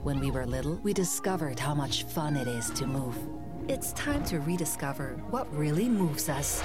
When we were little, we discovered how much fun it is to move. It's time to rediscover what really moves us.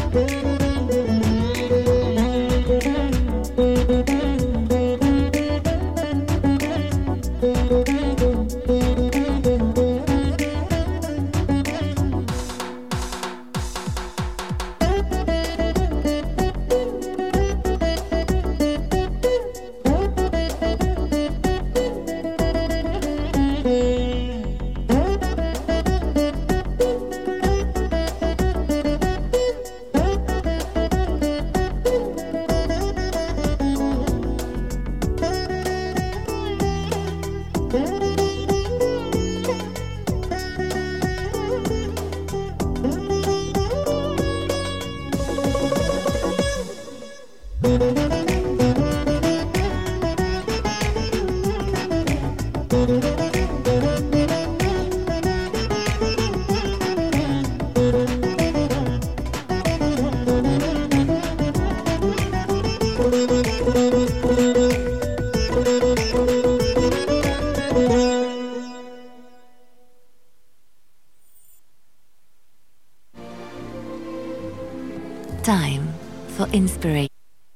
Time for inspiration.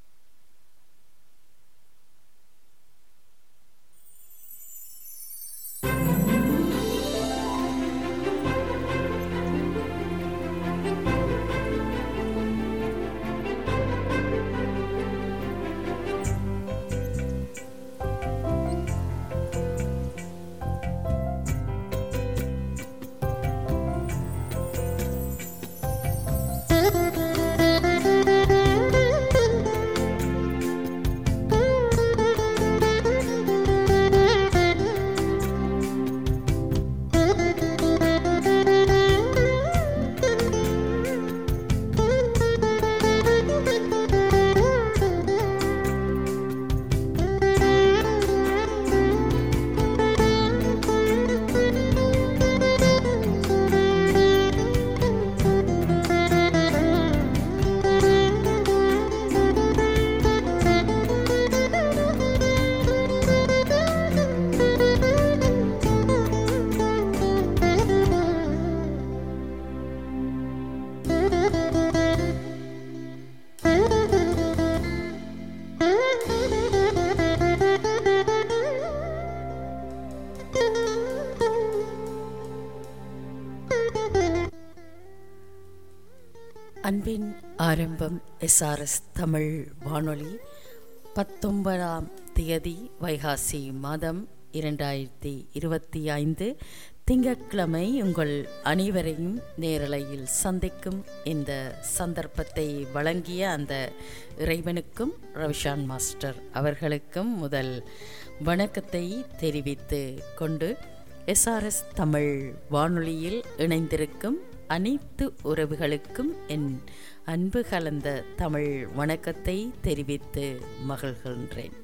அன்பின் ஆரம்பம் SRS Tamil வானொலி பத்தொன்பதாம் தேதி வைகாசி மாதம் இரண்டாயிரத்தி இருபத்தி ஐந்து திங்கட்கிழமை உங்கள் அனைவரையும் நேரலையில் சந்திக்கும் இந்த சந்தர்ப்பத்தை வழங்கிய அந்த இறைவனுக்கும் ரவிஷான் மாஸ்டர் அவர்களுக்கும் முதல் வணக்கத்தை தெரிவித்து கொண்டு எஸ்ஆர்எஸ் தமிழ் வானொலியில் இணைந்திருக்கும் அனைத்து உறவுகளுக்கும் என் அன்பு கலந்த தமிழ் வணக்கத்தை தெரிவித்து மகிழ்கின்றேன்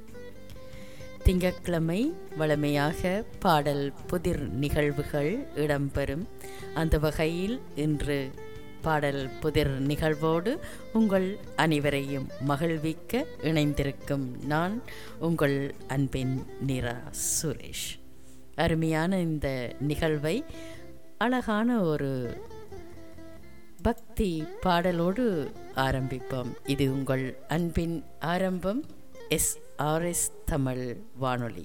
திங்கட்கிழமை வளமையாக பாடல் புதிர் நிகழ்வுகள் இடம்பெறும் அந்த வகையில் இன்று பாடல் புதிர் நிகழ்வோடு உங்கள் அனைவரையும் மகிழ்விக்க இணைந்திருக்கும் நான் உங்கள் அன்பின் நிரா சுரேஷ் அருமையான இந்த நிகழ்வை அழகான ஒரு பக்தி பாடலோடு ஆரம்பிப்போம் இது உங்கள் அன்பின் ஆரம்பம் எஸ் ஆர்எஸ் தமிழ் வானொலி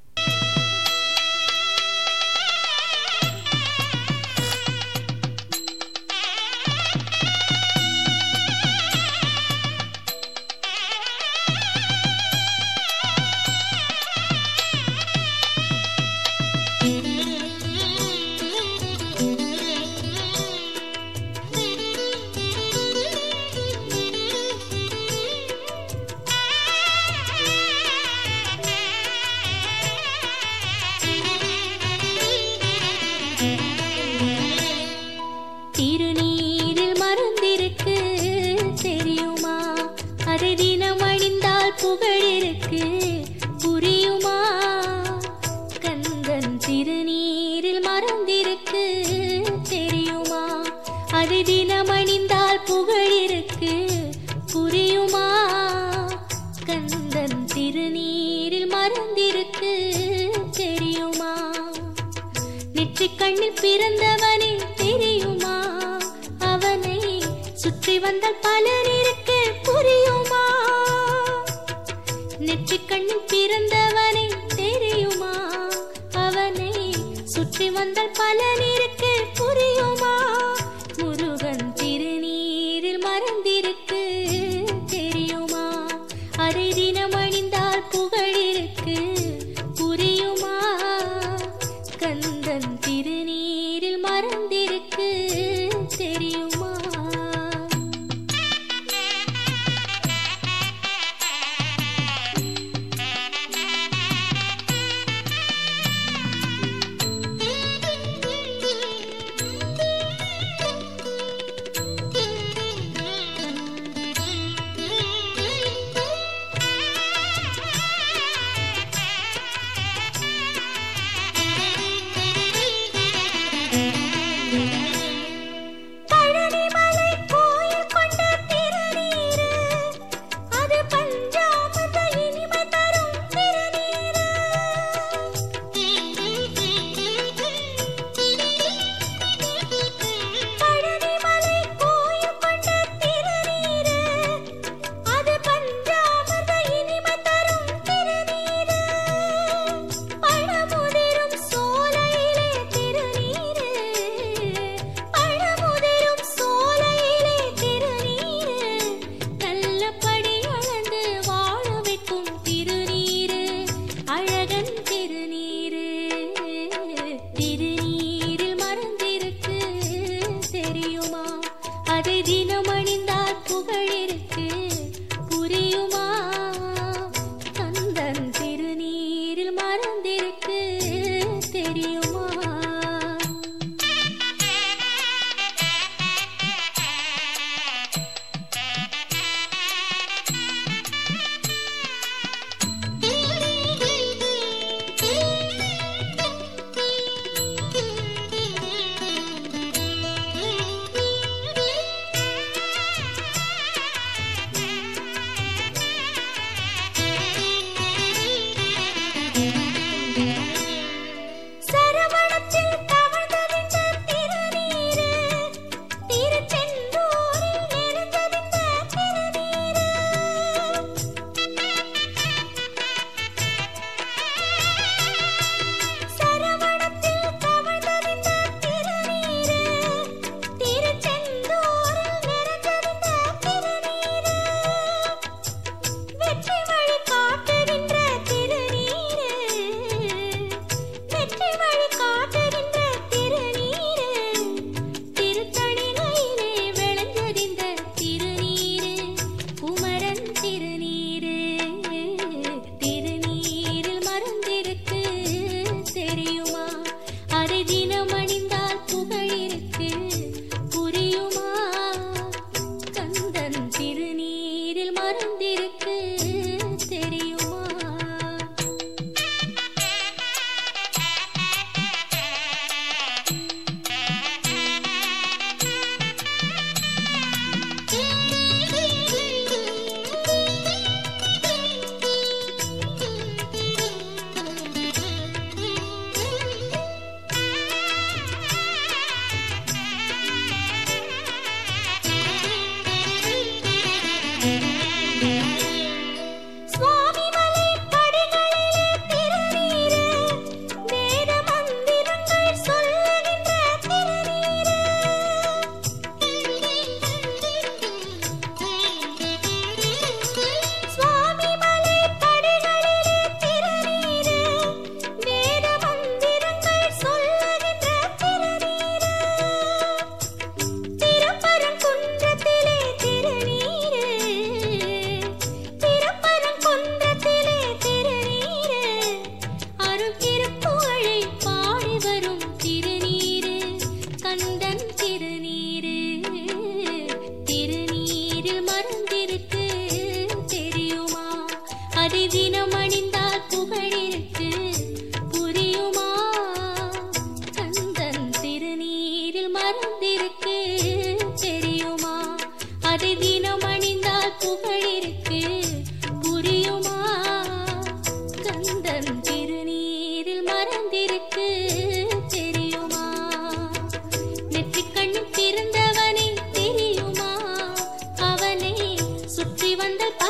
திருநீரில் மறந்திருக்கு தெரியுமா அதை தினம் அணிந்தால் புகழிருக்கு புரியுமா கந்தன் திருநீரில் மறந்திருக்கு தெரியுமா அதை தினம் அணிந்தால் புகழிருக்கு புரியுமா கந்தன் திருநீரில் மறந்திருக்கு தெரியுமா நெற்றிக் கண்ணில் பிறந்தவனே தெரியுமா அவனை சுற்றி வந்தால் பலன் இருக்கு புரியுமா நெற்றிக் கண்ணில் பிறந்தவனை தெரியுமா அவனை சுற்றி வந்தால் பலன் இருக்கு புரியுமா முருகன் திருநீரில் மறந்திருக்கு தெரியுமா அதை தினம் அணிந்தால் புகழ் இருக்கு புரியுமா கந்தன் திருநீரில் மறந்திருக்கு தெரியுமா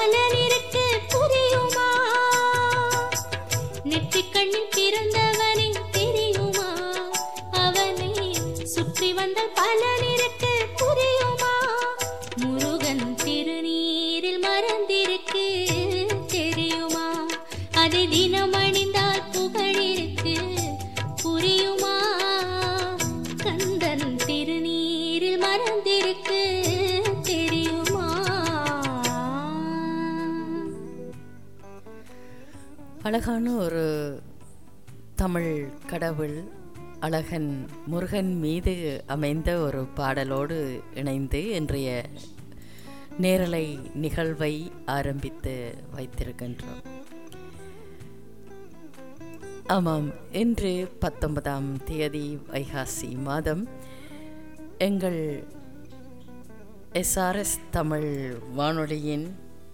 பலன் இருக்கு புரியுமா நெற்றிக் கண்ணில் பிறந்தவனை தெரியுமா அவனை சுற்றி வந்த பலன் இருக்கு புரியுமா முருகன் திருநீரில் மறந்திருக்கு தெரியுமா அதை தினம் அணிந்தால் புகழ் இருக்கு புரியுமா கந்தன் திருநீரில் மறந்திருக்கு தெரியுமா அழகான ஒரு தமிழ் கடவுள் அழகன் முருகன் மீது அமைந்த ஒரு பாடலோடு இணைந்து இன்றைய நேரலை நிகழ்வை ஆரம்பித்து வைத்திருக்கின்றோம் ஆமாம் இன்று பத்தொன்பதாம் தேதி வைகாசி மாதம் எங்கள் எஸ்ஆர்எஸ் தமிழ் வானொலியின்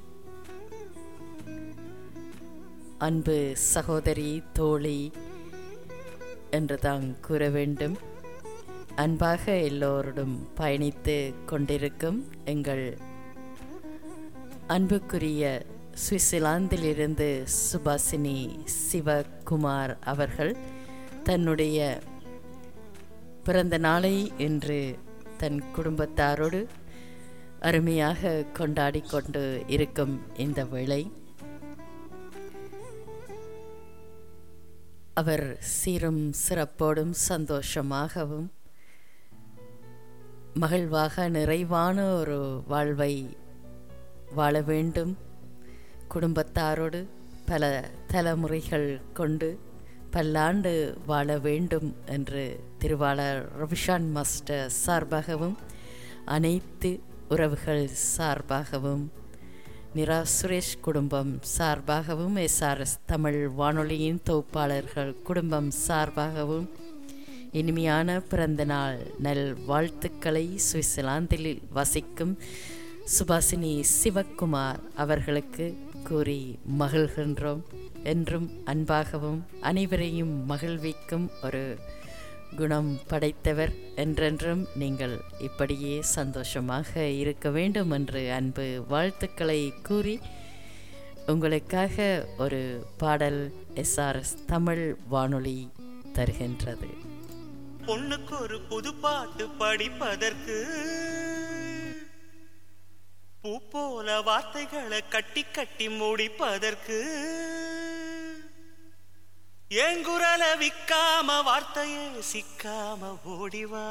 அன்பு சகோதரி தோழி என்று தான் கூற வேண்டும் அன்பாக எல்லோருடன் பயணித்து கொண்டிருக்கும் எங்கள் அன்புக்குரிய சுவிட்சர்லாந்திலிருந்து சுபாசினி சிவகுமார் அவர்கள் தன்னுடைய பிறந்த நாளை இன்று தன் குடும்பத்தாரோடு அருமையாக கொண்டாடி கொண்டு இருக்கும் இந்த வேளை அவர் சீரும் சிறப்போடும் சந்தோஷமாகவும் மகிழ்வாக நிறைவான ஒரு வாழ்வை வாழ வேண்டும் குடும்பத்தாரோடு பல தலைமுறைகள் கொண்டு பல்லாண்டு வாழ வேண்டும் என்று திருவாளர் ரவிஷான் மாஸ்டர் சார்பாகவும் அனைத்து உறவுகள் சார்பாகவும் நிரா சுரேஷ் குடும்பம் சார்பாகவும் எஸ்ஆர்எஸ் தமிழ் வானொலியின் தொகுப்பாளர்கள் குடும்பம் சார்பாகவும் இனிமையான பிறந்தநாள் நல் வாழ்த்துக்களை சுவிட்சர்லாந்தில் வசிக்கும் சுபாசினி சிவக்குமார் அவர்களுக்கு கூறி மகிழ்கின்றோம் என்றும் அன்பாகவும் அனைவரையும் மகிழ்விக்கும் ஒரு குணம் படைத்தவர் என்றென்றும் நீங்கள் இப்படியே சந்தோஷமாக இருக்க வேண்டும் என்று அன்பு வாழ்த்துக்களை கூறி உங்களுக்காக ஒரு பாடல் எஸ்ஆர்எஸ் தமிழ் வானொலி தருகின்றது பொண்ணுக்கு ஒரு புது பாட்டு படிப்பதற்கு பூ போல வார்த்தைகளை கட்டி கட்டி முடிப்பதற்கு ஏங்குரல விக்காம வார்த்தையே சிக்காம ஓடிவா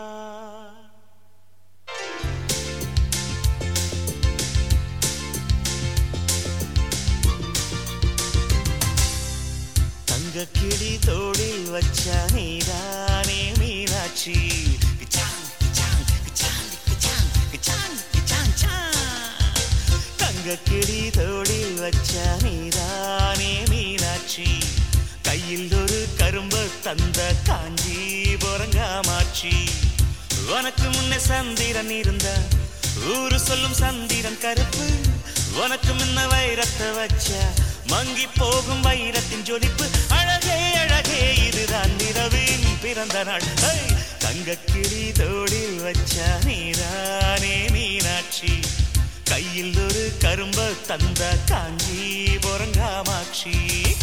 தங்க கிளி தோடில் வச்ச நீதானே மீனாட்சி கிச்சாங், கிச்சாங், கிச்சாங், கிச்சாங், கிச்சாங், கிச்சாங், சாங். தங்க கிளி தோடில் வச்ச நீதானே மீனாட்சி கையில் ஒரு கரும்பு தந்த காஞ்சி பொறங்காமாட்சி உனக்கு முன்ன சந்திரன் இருந்த ஊரு சொல்லும் சந்திரன் கருப்பு உனக்கு முன்ன வைரத்தை வச்ச மங்கி போகும் வைரத்தின் ஜொலிப்பு அழகே அழகே இதுதான் நிறவின் பிறந்த நாள் ஹை! தங்கக் கிளி தோடில் வச்ச நீதானே மீனாட்சி கையில் ஒரு கரும்பு தந்த காஞ்சி பொறங்காமாட்சி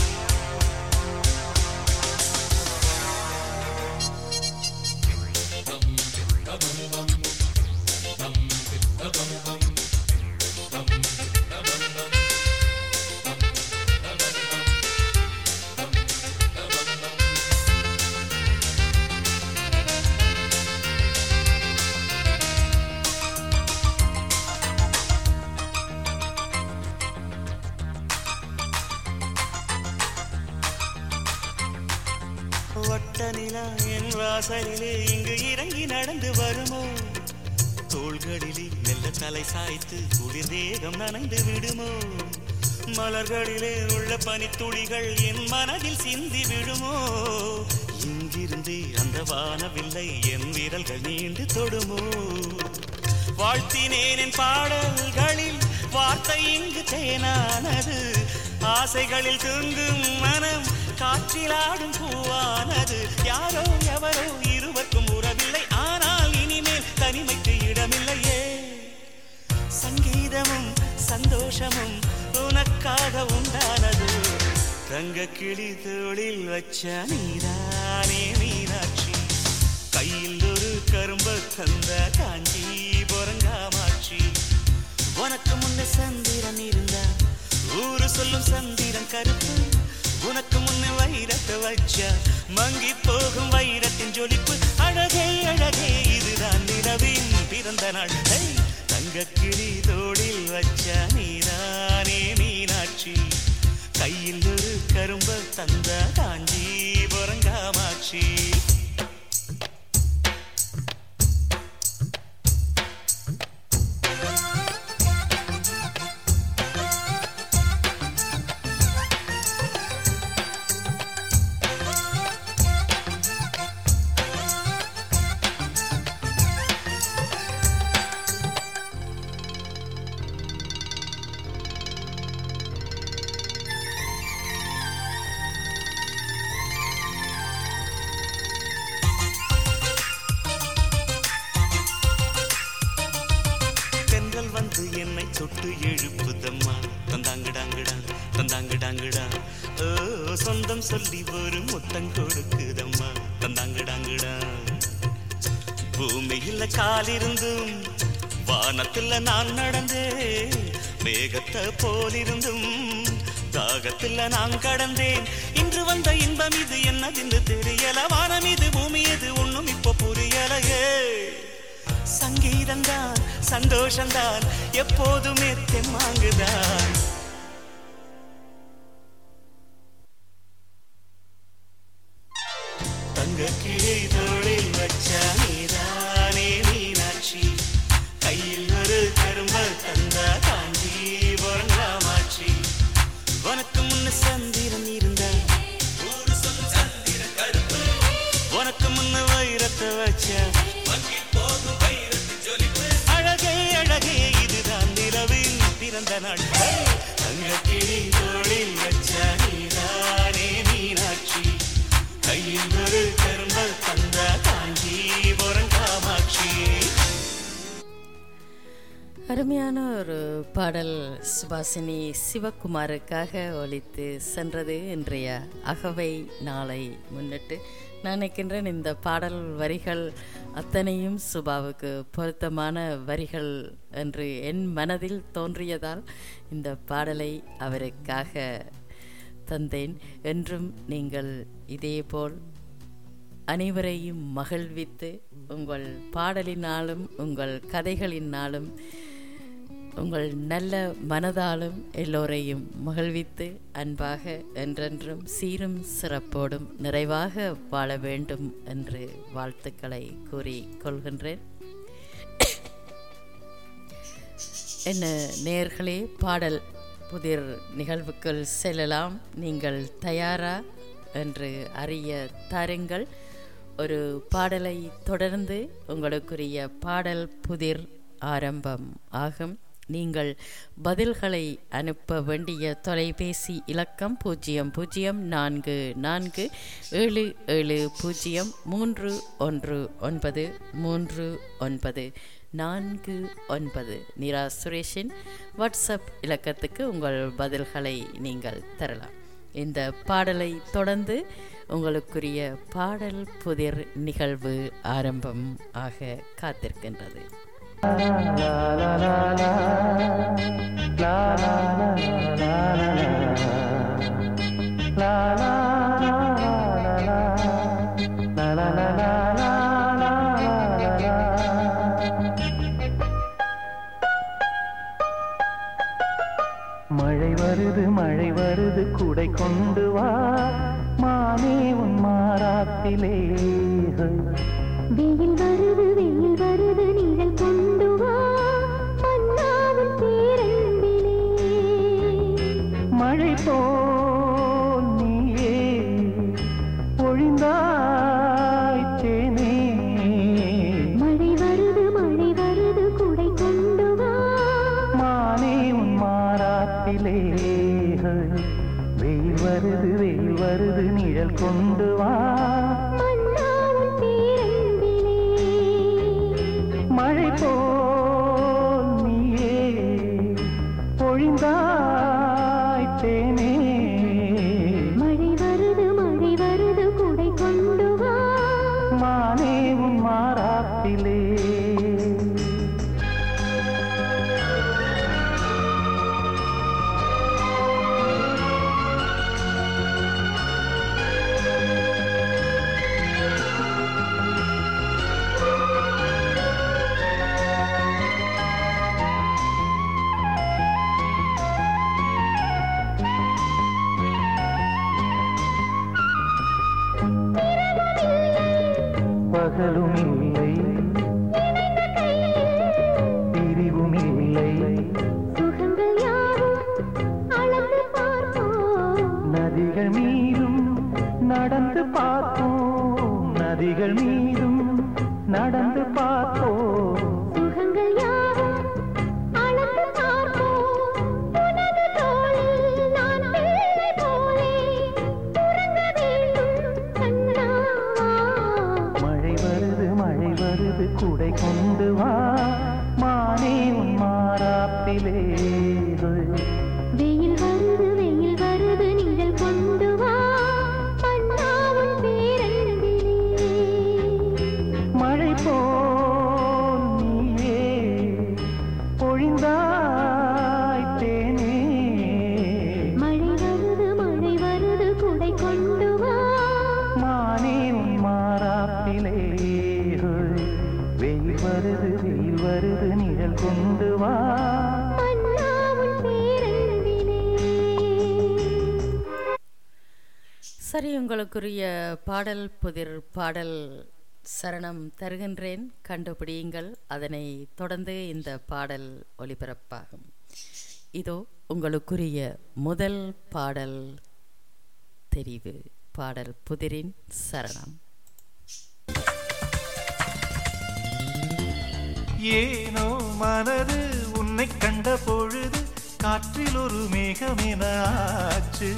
வட்ட நிலா என் வாசலிலே இங்கு இறங்கி நடந்து வருமோ தோள்களிலே மெல்ல தலை சாய்த்து குளிர் தேகம் நனைந்து விடுமோ மலர்களிலே உள்ள பனித்துளிகள் என் மனதில் சிந்தி விடுமோ இங்கிருந்தே அந்த வானவில்லை என் விரல்கள் நீண்டு தொடுமோ வாழ்த்தினேன் என் பாடல்களில் வார்த்தை இங்கு தேனானது ஆசைகளில் தூங்கும் மனம் காற்றிலாடும் பூவானது யாரோ எவரோ இருவருக்கும் உறவில்லை ஆனால் இனிமேல் தனிமைக்கு இடமில்லையே சங்கீதமும் சந்தோஷமும் உனக்காக உண்டானது தங்க கிளி தோளில் வச்ச நீதானே மீனாட்சி கையில் ஒரு கரும்பு தந்த காஞ்சி பொறங்காமாட்சி உனக்கு முன்ன சந்திரன் இருந்தா ஊரு சொல்லும் சந்திரன் கருப்பு உனக்கு முன்ன வைரத்தை வச்சா மங்கி போகும் வைரத்தின் ஜொலிப்பு அழகே அழகே இதுதான் நிலவின் பிறந்த நாள் ஹே! தங்கக் கிளி தோளில் வச்ச நீதானே மீனாட்சி கையில் ஒரு கரும்பு தந்த காஞ்சி பொறங்காமாட்சி தென்றல் வந்து என்னை தொட்டு எழுப்புதம்மா தந்தாங்கிடாங்கிடா தந்தாங்கிடாங்கிடா ஓ சொந்தம் சொல்லி ஒரு முத்தம் கொடுக்குதம்மா தந்தாங்கிடாங்கிடா பூமியில காலிருந்தும் வானத்துல நான் நடந்தேன் மேகத்தை போலிருந்தும் தாகத்துல நான் கடந்தேன் இன்று வந்த இன்பம் இது என்னதென்று தெரியல வானம் இது பூமி இது ஒண்ணும் இப்போ புரியலையே சங்கீதம்தான் சந்தோஷம்தான் எப்போதுமே தெம்மாங்குதான் தங்க கிளை தோளில் வச்ச நீதானே மீனாட்சி கையில் ஒரு கரும்ப தந்த காஞ்சி பொறங்காமாட்சி உனக்கு முன்ன சந்திரன் இருந்தா ஊரு சொல்லும் சந்திரன் கருப்பு உனக்கு முன்ன வைரத்தை வச்ச அழகே அழகே இதுதான் நிலவின் பிறந்த நாள் தங்க கிளி தோளில் வச்ச நீதானே மீனாட்சி கையில் ஒரு கரும்பல் தந்த காஞ்சி பொறங்காமாட்சி அருமையான ஒரு பாடல் சுபாசினி சிவகுமாருக்காக ஒலித்து சென்றது இன்றைய அகவை நாளை முன்னிட்டு நான் நினைக்கின்றேன் இந்த பாடல் வரிகள் அத்தனையும் சுபாவுக்கு பொருத்தமான வரிகள் என்று என் மனதில் தோன்றியதால் இந்த பாடலை அவருக்காக தந்தேன் என்றும் நீங்கள் இதேபோல் அனைவரையும் மகிழ்வித்து உங்கள் பாடலினாலும் உங்கள் கதைகளினாலும் உங்கள் நல்ல மனதாலும் எல்லோரையும் மகிழ்வித்து அன்பாக என்றென்றும் சீரும் சிறப்போடும் நிறைவாக வாழ வேண்டும் என்று வாழ்த்துக்களை கூறிக் கொள்கின்றேன் என்ன நேர்களே பாடல் புதிர் நிகழ்வுக்குள் செல்லலாம் நீங்கள் தயாரா என்று அறிய தாருங்கள் ஒரு பாடலை தொடர்ந்து உங்களுக்குரிய பாடல் புதிர் ஆரம்பம் ஆகும் நீங்கள் பதில்களை அனுப்ப வேண்டிய தொலைபேசி இலக்கம் பூஜ்ஜியம் பூஜ்ஜியம் நான்கு நான்கு ஏழு ஏழு பூஜ்ஜியம் மூன்று ஒன்று ஒன்பது மூன்று ஒன்பது நான்கு ஒன்பது நிரா சுரேஷின் வாட்ஸ்அப் இலக்கத்துக்கு உங்கள் பதில்களை நீங்கள் தரலாம் இந்த பாடலை தொடர்ந்து உங்களுக்குரிய பாடல் புதிர் நிகழ்வு ஆரம்பம் ஆக காத்திருக்கின்றது மழை வருது மழை வருது குடை கொண்டு வா மானே உன் மாறாத்திலே வெயில் வருது வெயில் வருது நீங்கள் கொண்டு வா மன்னாவின் பேரன்பிலே மழை போல் நீயே பொழிந்தாய் தேனே மழை வருது மழை வருது குடை கொண்டு வா மானே உன் மாறாத்திலே வெயில் வருது வெயில் வருது நிழல் கொண்டு வா மன்னாவின் பேரன்பிலே மழை போல் நீயே பொழிந்தாய் பகலும் இல்லை பிரிவும் இல்லை சுகங்கள் யாவும் அளந்து பார்ப்போம் நதிகள் மீதும் நடந்து பார்ப்போம் நதிகள் மீதும் நடந்து பார்ப்போம் சுகங்கள் யாவும் அளந்து பார்ப்போம் உனது தோளில் நான் பிள்ளை போலே உறங்க வேண்டும் கண்ணா மழை வருது மழை வருது குடை கொண்டு வா மானே உன் மாறாப்பிலே வெயில் வருது வெயில் வருது நீங்கள் கொண்டு வா அண்ணாவும் பேரன்பிலே மழை போல் நீயே பொழிந்தாய் தேனே மழை வருது மழை வருது குடை கொண்டு வா மானே உன் மாறாப்பிலே வெயில் வருது வெயில் வருது நிழல் கொண்டு வா அண்ணாவும் பேரன்பிலே சரி உங்களுக்குரிய பாடல் புதிர் பாடல் சரணம் தருகின்றேன் கண்டுபிடியுங்கள் அதனை தொடர்ந்து இந்த பாடல் ஒளிபரப்பாகும் இதோ உங்களுக்குரிய முதல் பாடல் தெரிவு பாடல் புதிரின் சரணம் ஏனோ மனது உன்னை கண்ட பொழுது காற்றில் ஒரு மேகமென ஆச்சு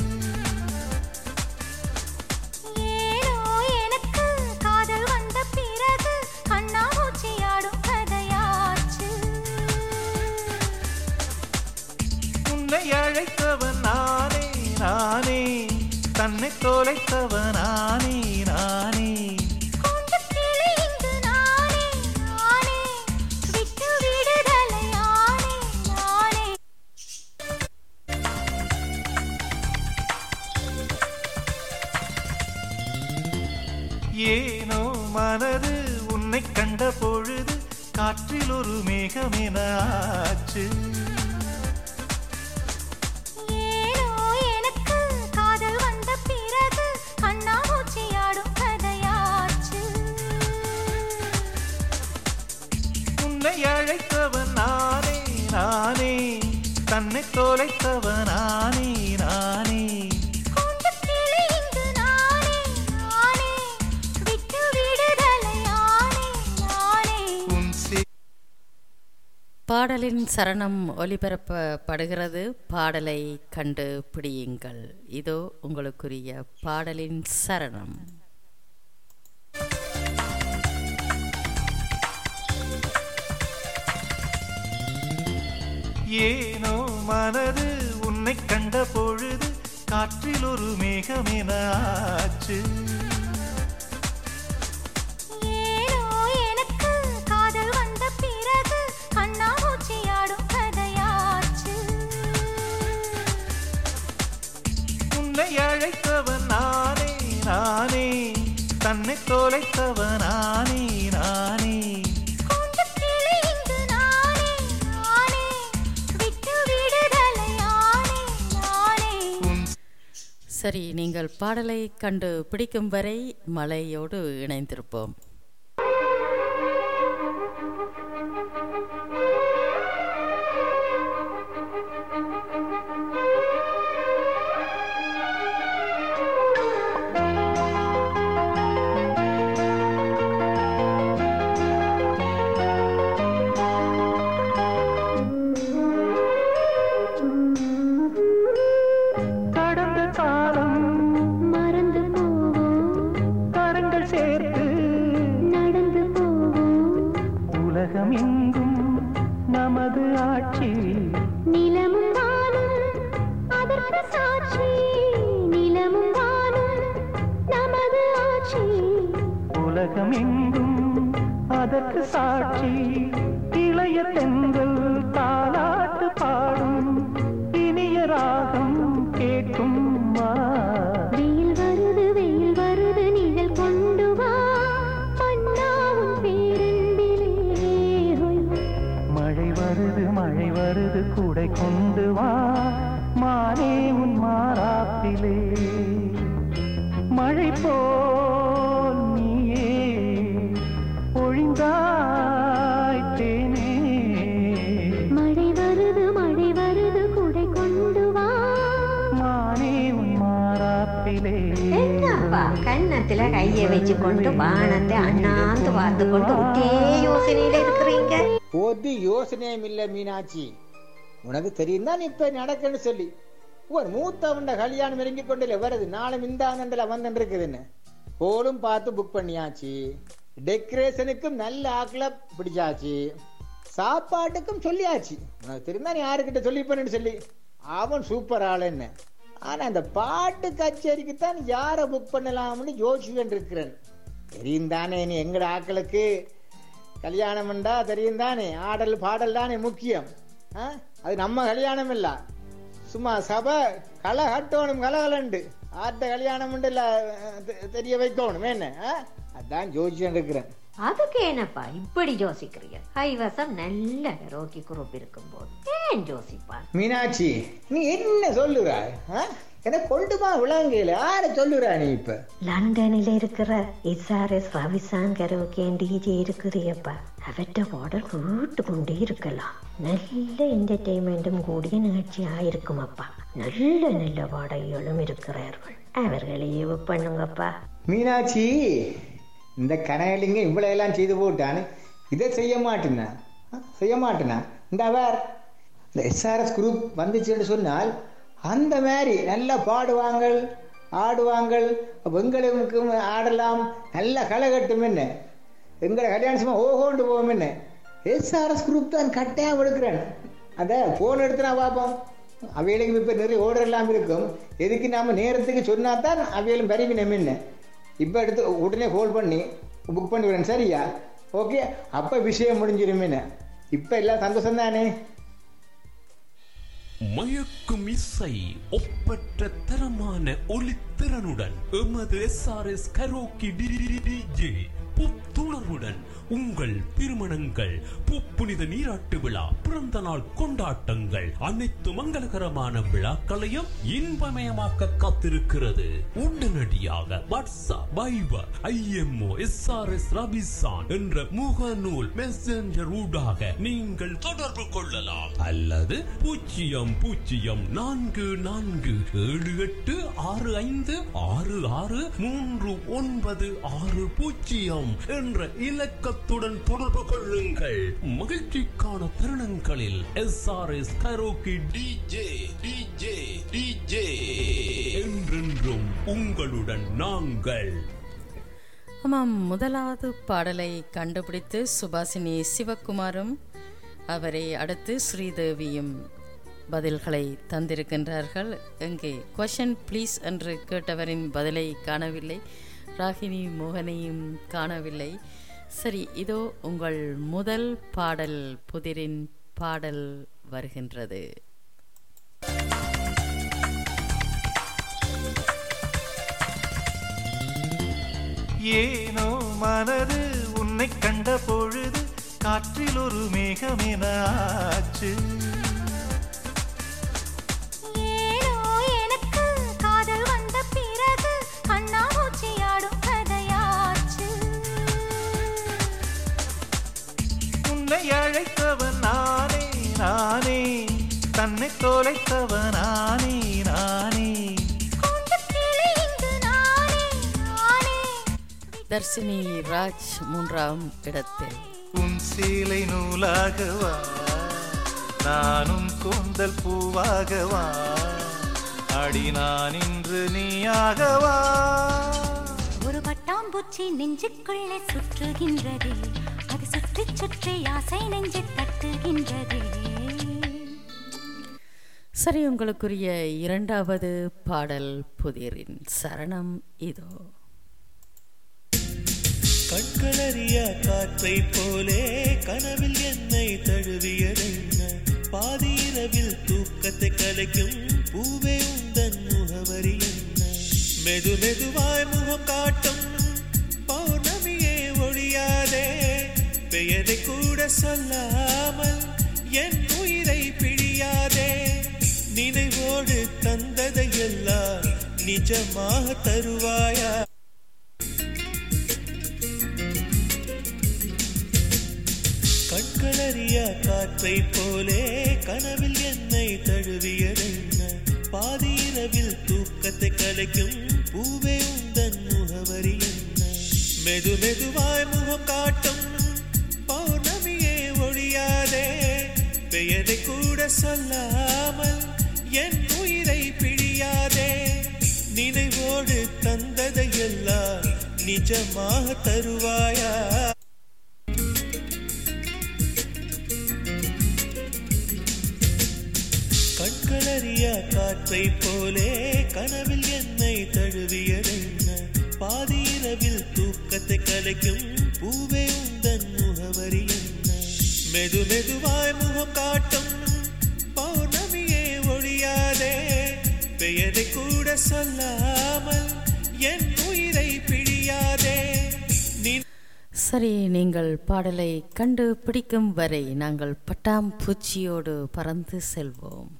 ஏனோ எனக்கு காதல் வந்த பிறகு கண்ணாமூச்சியாடும் கதையாச்சு உன்னை அழைத்தவன் நானே நானே தன்னை தொலைத்தவன் நானே நானே கூண்டுக்கிளி இங்கு நானே நானே விட்டு விடுதலை ஆனே நானே ஏனோ மனது உன்னை கண்ட பொழுது காற்றில் ஒரு மேகமென ஆச்சு ஏனோ எனக்கு காதல் வந்த பிறகு கண்ணாமூச்சியாடும் கதையாச்சு உன்னை அழைத்தவன் நானே நானே தன்னை தொலைத்தவன் நானே நானே கூண்டுக்கிளி இங்கு நானே நானே விட்டு விடுதலை ஆனே நானே உன் சே பாடலின் சரணம் ஒலிபரப்பப்படுகிறது பாடலை கண்டு பிடியுங்கள் இதோ உங்களுக்குரிய பாடலின் சரணம் ஏனோ மனது உன்னை கண்ட பொழுது காற்றில் ஒரு மேகமென ஆச்சு ஏனோ எனக்கு காதல் வந்த பிறகு கண்ணாமூச்சியாடும் கதையாச்சு உன்னை அழைத்தவன் நானே நானே தன்னை தொலைத்தவன் நானே நானே கூண்டுக்கிளி இங்கு நானே நானே விட்டு விடுதலை ஆனே நானே உன் சரி நீங்கள் பாடலை கண்டு பிடிக்கும் வரை மலையோடு இணைந்திருப்போம் கடந்த காலம் மறந்து போவோம் கரங்கள் சேர்த்து நடந்து போவோம் உலகம் எங்கும் நமது ஆட்சி நிலமும் வானும் அதற்கு சாட்சி நிலமும் வானும் நமது ஆட்சி உலகம் எங்கும் அதற்கு சாட்சி இளைய தென்றல் தாலாட்டு பாடும் இனிய ராகம் கேட்கும் வா வெயில் வருது வெயில் வருது நிழல் கொண்டு வா அண்ணாவும் பேரன்பிலே ஹொய். மழை வருது மழை வருது கூடை கொண்டு வா மானே உன் மாறாப்பிலே மழை போல் நீயே கன்னத்துல கைய வச்சு கொண்டு வானத்தை அண்ணாந்து பார்த்து கொண்டு ஒரே யோசனையில இருக்கிறீங்க ஒரு யோசனையும் இல்ல மீனாட்சி உனக்கு தெரியும் தான் இப்ப நடக்குன்னு சொல்லி ஒரு மூத்தவண்ட கல்யாணம் இறங்கி கொண்டு வருது நாளை மிந்தாந்தல வந்துட்டு இருக்குதுன்னு ஹோலும் பார்த்து புக் பண்ணியாச்சு டெக்கரேஷனுக்கும் நல்ல ஆக்களை பிடிச்சாச்சு சாப்பாட்டுக்கும் சொல்லியாச்சு உனக்கு தெரிந்தா நீ யாருக்கிட்ட சொல்லி பண்ணு சொல்லி அவன் சூப்பர் ஆளுன்னு ஆனா அந்த பாட்டு கச்சேரிக்கு தான் யாரை புக் பண்ணலாம்னு யோசிச்சுட்டு இருக்கிறேன் தெரியும் தானே நீ எங்கட ஆக்களுக்கு கல்யாணம் என்றா தெரியும் தானே ஆடல் பாடல் தானே முக்கியம் ஆ? அது நம்ம கல்யாணம் இல்ல சும்மா சபை களை கட்டணும் கலகலண்டு ஆட்ட கல்யாணம் இல்ல தெ- தெரிய வைக்கணும் என்ன ஆ? அதான் ஜோசியம் இருக்கிறேன் அதுக்கு என்னப்பா இப்படி யோசிக்கிறீங்க கைவசம் நல்ல ரோக்கி குரூப் இருக்கும்போது ஏன் யோசிப்பான் மீனாட்சி நீ என்ன சொல்லுறாய் ஆ? எனக்கு கொண்டுமா விளங்கையில யார சொல்லுறா நீ இப்ப லண்டனில் இருக்கிற எஸ்ஆர்எஸ் ரவிசான் கரோக்கேன் டிஜே இருக்குறியப்பா அவற்றை பாடல் கேட்டு கொண்டே இருக்கலாம் நல்ல என்டர்டெயின்மெண்ட்டும் கூடிய நிகழ்ச்சியா இருக்குமப்பா நல்ல நல்ல பாடகிகளும் இருக்கிறார்கள் அவர்களையே பண்ணுங்கப்பா மீனாட்சி இந்த கனகலிங்க இவ்வளவு எல்லாம் செய்து போட்டான்னு இதை செய்ய மாட்டேனா ஆ? செய்ய மாட்டேனா இந்த அவர் இந்த எஸ்ஆர்எஸ் குரூப் வந்துச்சுன்னு சொன்னால் அந்த மாதிரி நல்லா பாடுவாங்கள் ஆடுவாங்கள் எங்களுக்கும் ஆடலாம் நல்ல களை கட்டும் என்ன எங்களை கல்யாணம் சும்மா ஓஹோண்டு போவோம் என்ன எஸ்ஆர்எஸ் குரூப் தான் கட்டாயம் எடுக்கிறேன் அதை ஃபோன் எடுத்து நான் பார்ப்போம் அவைகளுக்கு இப்போ நிறைய ஓர்டர் எல்லாம் இருக்கும் எதுக்கு நாம நேரத்துக்கு சொன்னா தான் அவைகளும் பரிவினம் என்ன இப்போ எடுத்து உடனே கால் பண்ணி புக் பண்ணி விடுறேன் சரியா ஓகே அப்போ விஷயம் முடிஞ்சிருமேன்னு இப்போ எல்லாம் சந்தோஷம் தானே மயக்கும் இசை ஒப்பற்ற தரமான ஒளித்திறனுடன் எமது எஸ்ஆர்எஸ் கரோக்கி டிஜே புத்துணர்வுடன் உங்கள் திருமணங்கள் புப்புனித நீராட்டு விழா பிறந்த நாள் கொண்டாட்டங்கள் அனைத்து மங்களகரமான விழாக்களையும் இன்பமயமாக்க காத்திருக்கிறது உடனடியாக WhatsApp Viber IMO SRS Rabisan என்ற முகநூல் மெசஞ்சர் ஊடாக நீங்கள் தொடர்பு கொள்ளலாம் அல்லது பூஜ்ஜியம் பூஜ்ஜியம் நான்கு நான்கு ஏழு எட்டு ஆறு ஐந்து ஆறு ஆறு மூன்று ஒன்பது ஆறு பூஜ்ஜியம் என்ற இலக்கத்துடன் தொடர்பு கொள்ளுங்கள் மகிழ்ச்சிக்கான தருணங்களில் S R S karaoke DJ DJ DJ என்றென்றும் உங்களுடன் நாங்கள் ஆமாம் முதலாவது பாடலை கண்டுபிடித்து சுபாசினி சிவகுமாரும் அவரை அடுத்து ஸ்ரீதேவியும் பதில்களை தந்திருக்கின்றார்கள் எங்கே கொஷன் ப்ளீஸ் என்று கேட்டவரின் பதிலை காணவில்லை ராகினி மோகனையும் காணவில்லை சரி இதோ உங்கள் முதல் பாடல் புதிரின் பாடல் வருகின்றது ஏனோ மனது உன்னை கண்ட பொழுது காற்றில் ஒரு மேகமென ஆச்சு ஏனோ எனக்கு காதல் வந்த பிறகு கண்ணாமூச்சியாடும் கதையாச்சு உன்னை அழைத்தவன் நானே நானே தன்னை தொலைத்தவன் நானே நானே கூண்டுக் கிளி இங்கு நானே நானே தர்சினி ராஜ் மூன்றாம் இடத்தில் உன் சீலை நூலாகவா நானும் கூந்தல் பூவாகவா அடி நான் இன்று நீயாகவா ஒரு பட்டாம்பூச்சி நெஞ்சுக்குள்ளே சுற்றுகின்றதே அது சுற்றி சுற்றி ஆசை நெஞ்சை தட்டுகின்றதே சரி உங்களுக்குரிய இரண்டாவது பாடல் புதிரின் சரணம் இதோ கண்களறியா காற்றை போலே கனவில் என்னை தழுவியதென்ன பாதி இரவில் தூக்கத்தை கலைக்கும் பூவே உந்தன் முகவரி என்ன மெது மெதுவாய் முகம் காட்டும் பௌர்ணமியே ஒழியாதே பெயரை கூட சொல்லாமல் என் உயிரை பிழியாதே நினைவோடு தந்ததை எல்லாம் நிஜமாக தருவாயா கண்களறியா காற்றை போலே கனவில் என்னை தழுவியதென்ன பாதி இரவில் தூக்கத்தை கலைக்கும் பூவே உந்தன் முக மெது மெதுவாய் முகம் காட்டும் பௌர்ணமியே ஒழியாதே பெயரை கூட சொல்லாமல் என் உயிரை பிழியாதே நினைவோடு தந்ததை எல்லாம் நிஜமாக தருவாயா கண்களறியா காற்றை போலே கனவில் என்னை தழுவியதென்ன பாதி இரவில் தூக்கத்தை கலைக்கும் பூவே உந்தன் முகவரி என்ன மெது மெதுவாய் முகம் காட்டும் பௌர்ணமியே ஒழியாதே பெயரை கூட சொல்லாமல் என் உயிரை பிழியாதே நீ சரி நீங்கள் பாடலை கண்டுபிடிக்கும் வரை நாங்கள் பட்டாம்பூச்சியோடு பறந்து செல்வோம்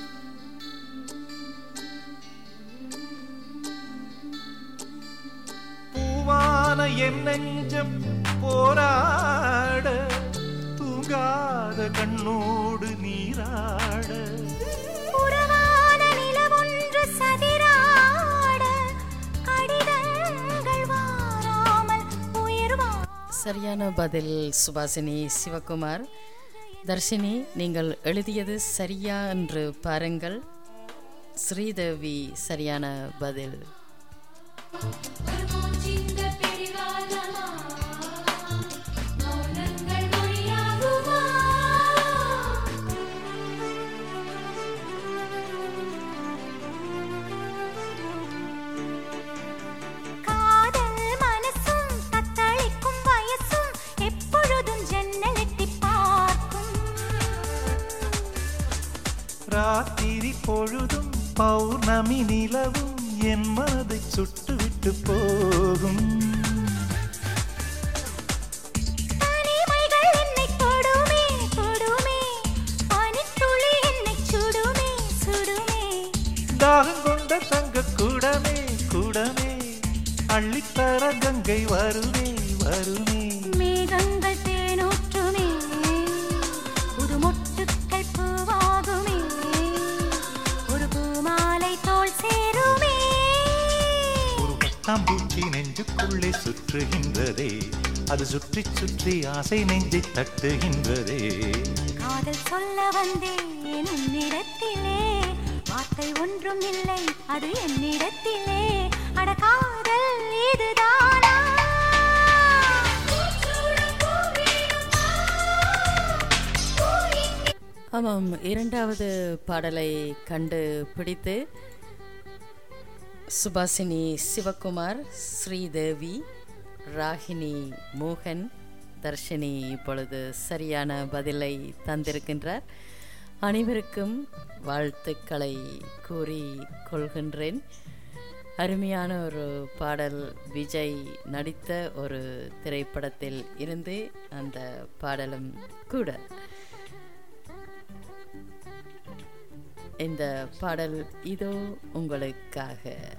பூவான என் நெஞ்சம் போராட தூங்காத கண்ணோடு நீராட உறவான நிலவொன்று சதிராட கடிதங்கள் வாராமல் உயிர் வா சரியான பதில் சுபாசினி சிவகுமார் தர்ஷினி நீங்கள் எழுதியது சரியா என்று பாருங்கள் ஸ்ரீதேவி சரியான பதில் காதல் மனசும் தத்தளிக்கும் வயசும் எப்பொழுதும் ஜன்னல் எட்டிப் பார்க்கும் ராத்திரி பொழுதும் பௌர்ணமி நிலவும் என் மனதை சுட்டுவிட்டு போகும் தனிமைகள் என்னை தொடுமே தொடுமே பனித்துளி என்னை சுடுமே சுடுமே தாகம் கொண்ட தங்க கூடமே கூடமே அள்ளித்தர கங்கை வருமே வருமே மேகங்கள் தேனூற்றுமே புது மொட்டுக்கள் பூவாகுமே ஒரு பூமாலை தோல் சேருமே ஒரு பட்டாம்பூச்சி நெஞ்சுக்குள்ளே சுற்றுகின்றதே அது சுற்றி சுற்றி ஆசை நெஞ்சை தட்டுகின்றதே காதல் சொல்ல வந்தேன் உன்னிடத்திலே வார்த்தை ஒன்றும் இல்லை அது என்னிடத்திலே அட காதல் இதுதானா ஆமாம் இரண்டாவது பாடலை கண்டு பிடித்து சுபாசினி சிவகுமார் ஸ்ரீதேவி ராகினி மோகன் தர்ஷினி இப்பொழுது சரியான பதிலை தந்திருக்கின்றார் அனைவருக்கும் வாழ்த்துக்களை கூறி கொள்கின்றேன் அருமையான ஒரு பாடல் விஜய் நடித்த ஒரு திரைப்படத்தில் இருந்து அந்த பாடலும் கூட இந்த பாடல் இதோ உங்களுக்காக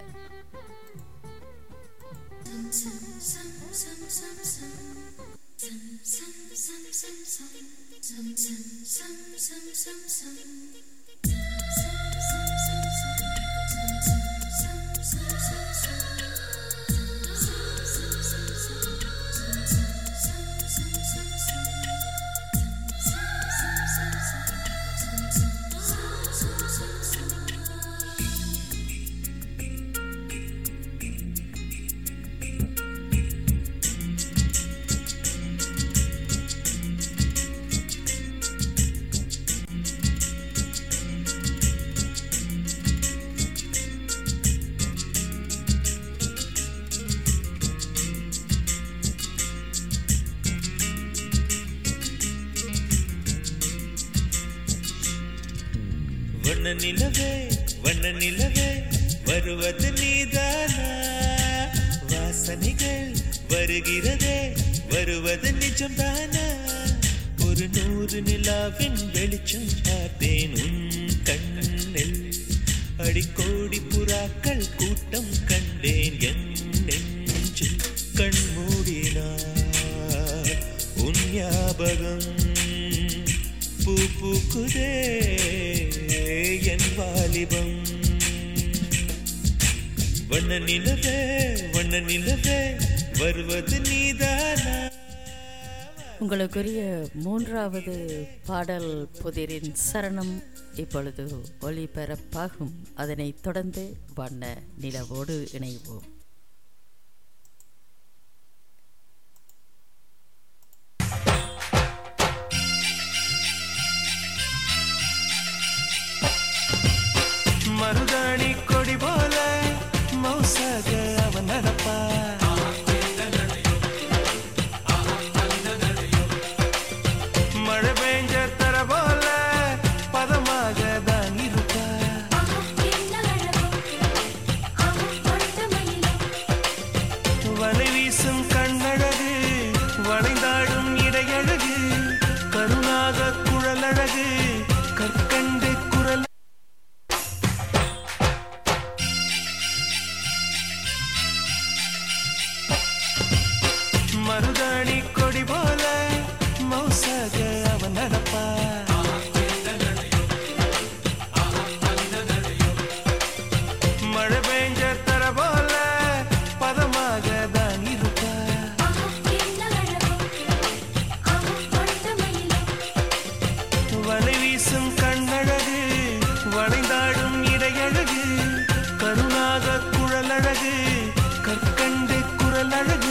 வண்ண நிலவே வண்ண நிலவே வருவது நீதானா வாசனைகள் வருகிறதே வருவது நிஜம்தானா ஒரு நூறு நிலாவின் வெளிச்சம் பார்த்தேன் உன் கண்ணில் அடிக்கோடி புறாக்கள் கூட்டம் கண்டேன் என் நெஞ்சில் கண் மூடினார் உன் ஞாபகம் பூ பூக்குதே என் வாலிபம் வண்ண நிலவே வண்ண நிலவே வருவது நீதானா உங்களுக்குரிய மூன்றாவது பாடல் புதிரின் சரணம் இப்பொழுது ஒளிபரப்பாகும் அதனைத் தொடர்ந்து வண்ண நிலவோடு இணைவோம் மருதாணி கொடி போல மௌசாக அவன் நடப்பா மழை பெஞ்ச தர போல பதமாக தான் இருப்பா வலை வீசும் கண்ணழகு வளைந்தாடும் இடையழகு கருணாக குழலழகு கற்கண்டு குரல் மருதாணி கொடி போல மௌசாக அவன் நடப்பா மழை பெஞ்ச தர போல பதமாக தான் இருப்பா வலை வீசும் கண்ணழகு வளைந்தாடும் இடையழகு கருணாக குழலழகு கற்கண்டு குரலழகு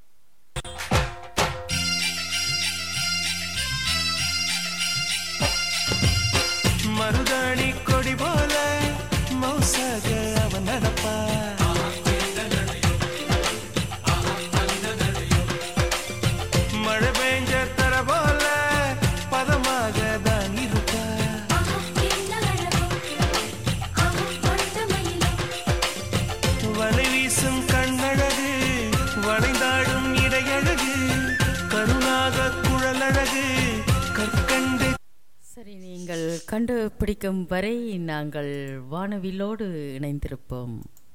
மருதாணி கொடி போல மௌசாக அவன் நடப்பா மழை பெஞ்ச தர போல பதமாக தான் இருப்பா வலை வீசும் கண்ணழகு வளைந்தாடும் இடையழகு கருணாக குழலழகு கற்கண்டு சரி நீங்கள் கண்டுபிடிக்கும் வரை நாங்கள் வானவிலோடு இணைந்திருப்போம்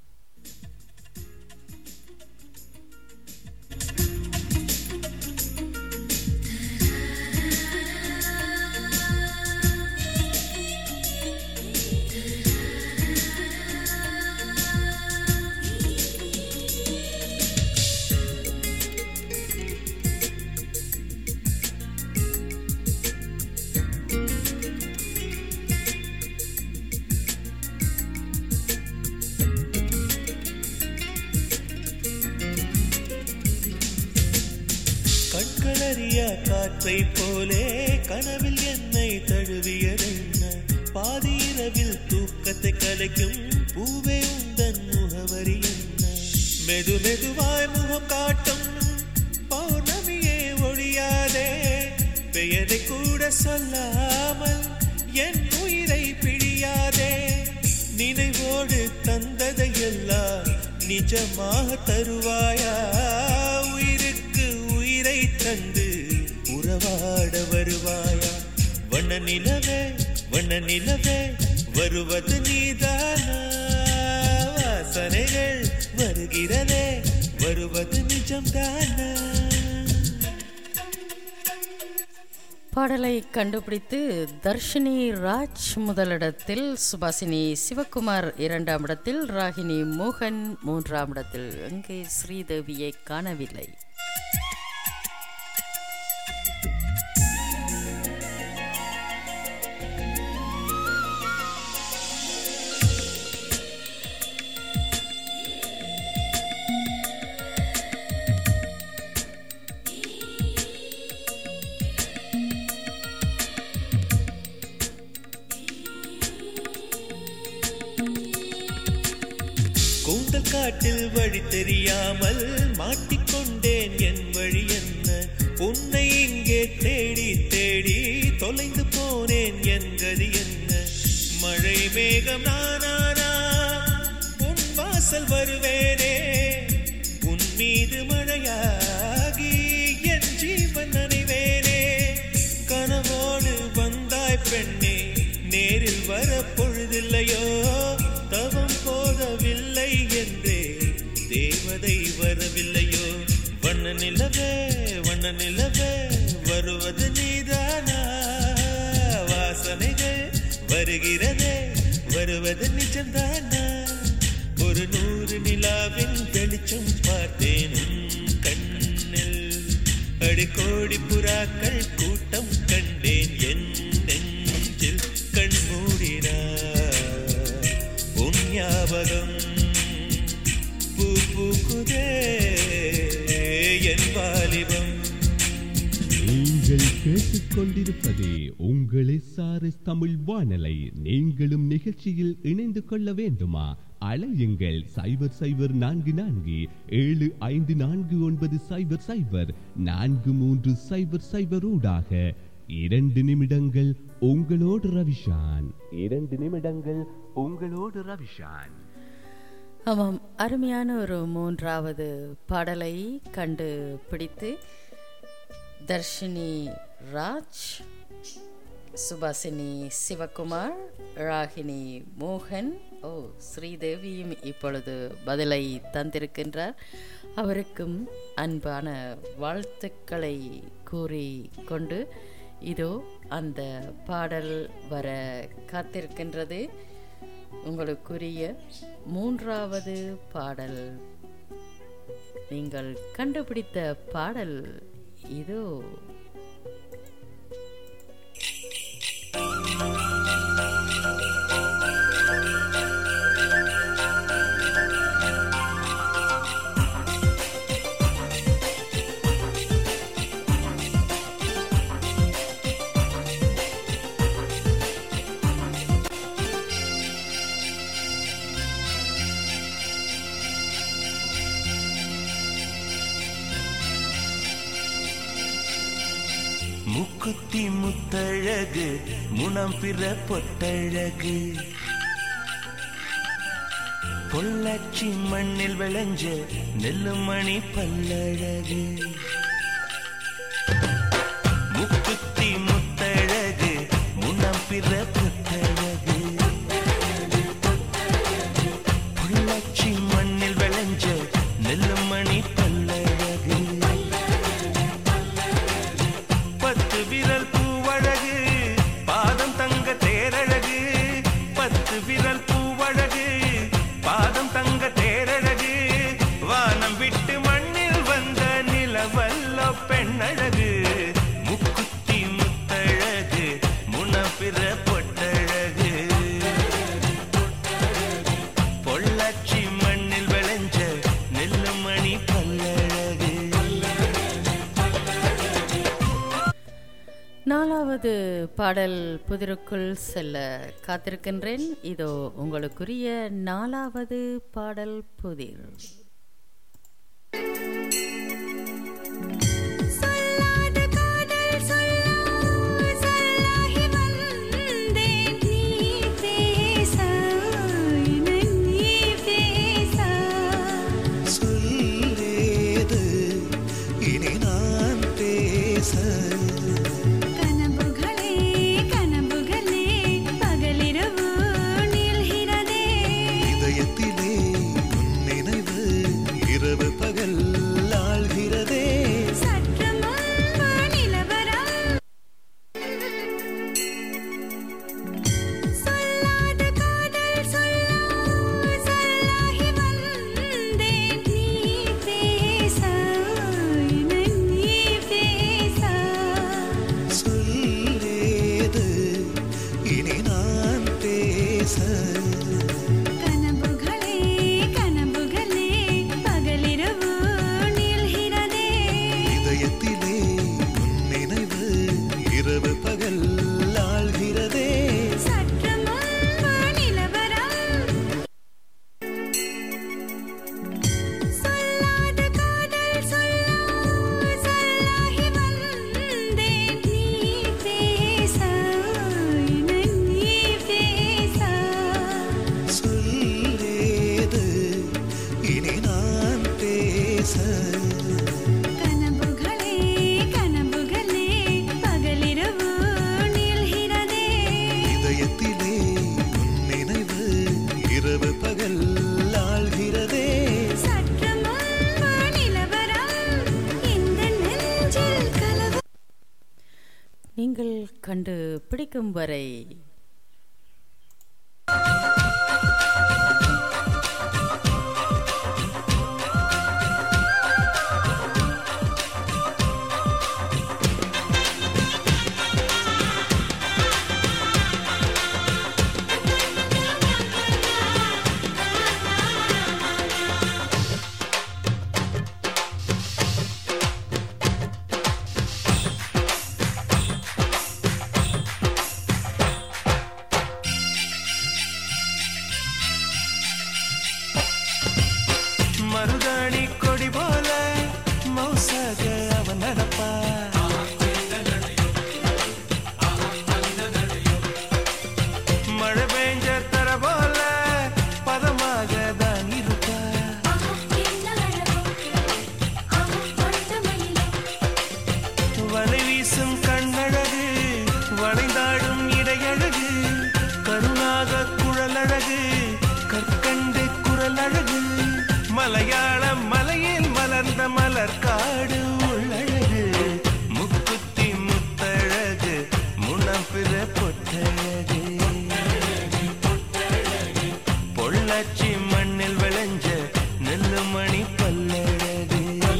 கண்களறியா காற்றை போலே கனவில் என்னை தழுவியதென்ன பாதி இரவில் தூக்கத்தை கலைக்கும் பூவே உந்தன் முகவரி என்ன மெது மெதுவாய் முகம் காட்டும் பௌர்ணமியே ஒழியாதே பெயரை கூட சொல்லாமல் என் உயிரை பிழியாதே நினைவோடு தந்ததை எல்லாம் நிஜமாக தருவாயா உயிருக்கு உயிரை தந்து உறவாட வருவாயா வண்ண நிலவே வண்ண நிலவே வருவது நீதானா வாசனைகள் வருகிறதே வருவது நிஜம்தானா பாடலை கண்டுபிடித்து தர்ஷினி ராஜ் முதலிடத்தில் சுபாசினி சிவகுமார் இரண்டாம் இடத்தில் ராகினி மோகன் மூன்றாம் இடத்தில் அங்கே ஸ்ரீதேவியை காணவில்லை கூந்தல் காட்டில் வழி தெரியாமல் மாட்டிக்கொண்டேன் என் வழி என்ன உன்னை இங்கே தேடி தேடி தொலைந்து போனேன் என் கதி என்ன மழை மேகம் நானானா உன் வாசல் வருவேனே உன் மீது மழையாகி என் ஜீவன் நனைவேனே கனவோடு வந்தாய் பெண்ணே நேரில் வர பொழுதில்லையோ தவம் போதவில்லை என்றே தேவதை வரவில்லையோ வண்ண நிலவே வண்ண நிலவே வருவது நீதானா வாசனைகள் வருகிறதே வருவது நிஜம்தானா ஒரு நூறு நிலாவின் வெளிச்சம் பார்த்தேன் உன் கண்ணில் அடிக்கோடி புறாக்கள் கூட்டம் கண்டேன் என் நெஞ்சில் கண் மூடினார் உன் ஞாபகம் பூ பூக்குதே என் வாலிபம் நீங்கள் கேட்டுக்கொண்டிருப்பது உங்கள் எஸ்ஆர்எஸ் தமிழ் வானலை நீங்களும் நிகழ்ச்சியில் இணைந்து கொள்ள வேண்டுமா அலையுங்கள் சைபர் சைபர் நான்கு நான்கு ஏழு ஐந்து நான்கு ஒன்பது சைபர் சைபர் நான்கு மூன்று சைபர் சைபர் ஊடாக இரண்டு நிமிடங்கள் உங்களோடு ரவிஷான் இரண்டு நிமிடங்கள் உங்களோடு ரவிஷான் ஆமாம் அருமையான ஒரு மூன்றாவது பாடலை கண்டு பிடித்து தர்ஷினி ராஜ் சுபாசினி சிவகுமார் ராகினி மோகன் ஓ ஸ்ரீதேவியும் இப்பொழுது பதிலை தந்திருக்கின்றார் அவருக்கும் அன்பான வாழ்த்துக்களை கூறி கொண்டு இதோ அந்த பாடல் வர காத்திருக்கின்றது உங்களுக்குரிய மூன்றாவது பாடல் நீங்கள் கண்டுபிடித்த பாடல் இதோ முக்குத்தி முத்தழகு முனம் பிற பொட்டழகு பொள்ளாச்சி மண்ணில் விளைஞ்ச நெல்லுமணி பல்லழகு முக்குத்தி முத்தழகு முனம் பிற பொட்டழகு பொள்ளாச்சி மண்ணில் விளைஞ்ச நெல்லுமணி பல்லழகு பத்து விரல் பூவழகு பாதம் தங்க தேரழகு பத்து விரல் பூவழகு பாதம் தங்க தேரழகு வானம் விட்டு மண்ணில் வந்த நிலவல்ல பெண்ணழகு முக்குத்தி முத்தழகு முனப்பிற பொட்டழகு பொள்ளாச்சி மண்ணில் விளைஞ்ச நெல்லுமணி பல்லழகு நாலாவது பாடல் புதிருக்குள் செல்ல காத்திருக்கின்றேன் இதோ உங்களுக்குரிய நாலாவது பாடல் புதிர் சொல்லாத காதல் சொல்லா சொல்லாகி வந்தேன் நீ பேச என நீ பேச சொல்லேது இனி நான் பேச கனவுகளே கனவுகளே பகலிரவு நீள்கிறதே இதயத்திலே உன் நினைவு இரவு பகல் ஆள்கிறதே சற்று முன்பு நிலவரம் சொல்லாத காதல் சொல்லா சொல்லாகி வந்தேன் நீ பேச என நீ பேச சொல்லேது இனி நான் பேச கனவுகளே கனவுகளே பகலிரவு நீள்கிறதே இதயத்திலே உன் நினைவு இரவு பகல் ஆள்கிறதே சற்று முன்பு நிலவரம் சொல்லாத காதல் சொல்லா சொல்லாகி வந்தேன் நீ பேச என நீ பேச சொல்லேது இனி நான் பேச கனவுகளே கனவுகளே பகலிரவு நீள்கிறதே இதயத்திலே உன் நினைவு இரவு பகல் ஆள்கிறதே சற்று முன்பு நிலவரம் இந்த நெஞ்சில் கலவு நீங்கள் கண்டு பிடிக்கும் வரை பொள்ளாச்சி மண்ணில் விளைஞ்ச நெல்லு மணி பல்லழகு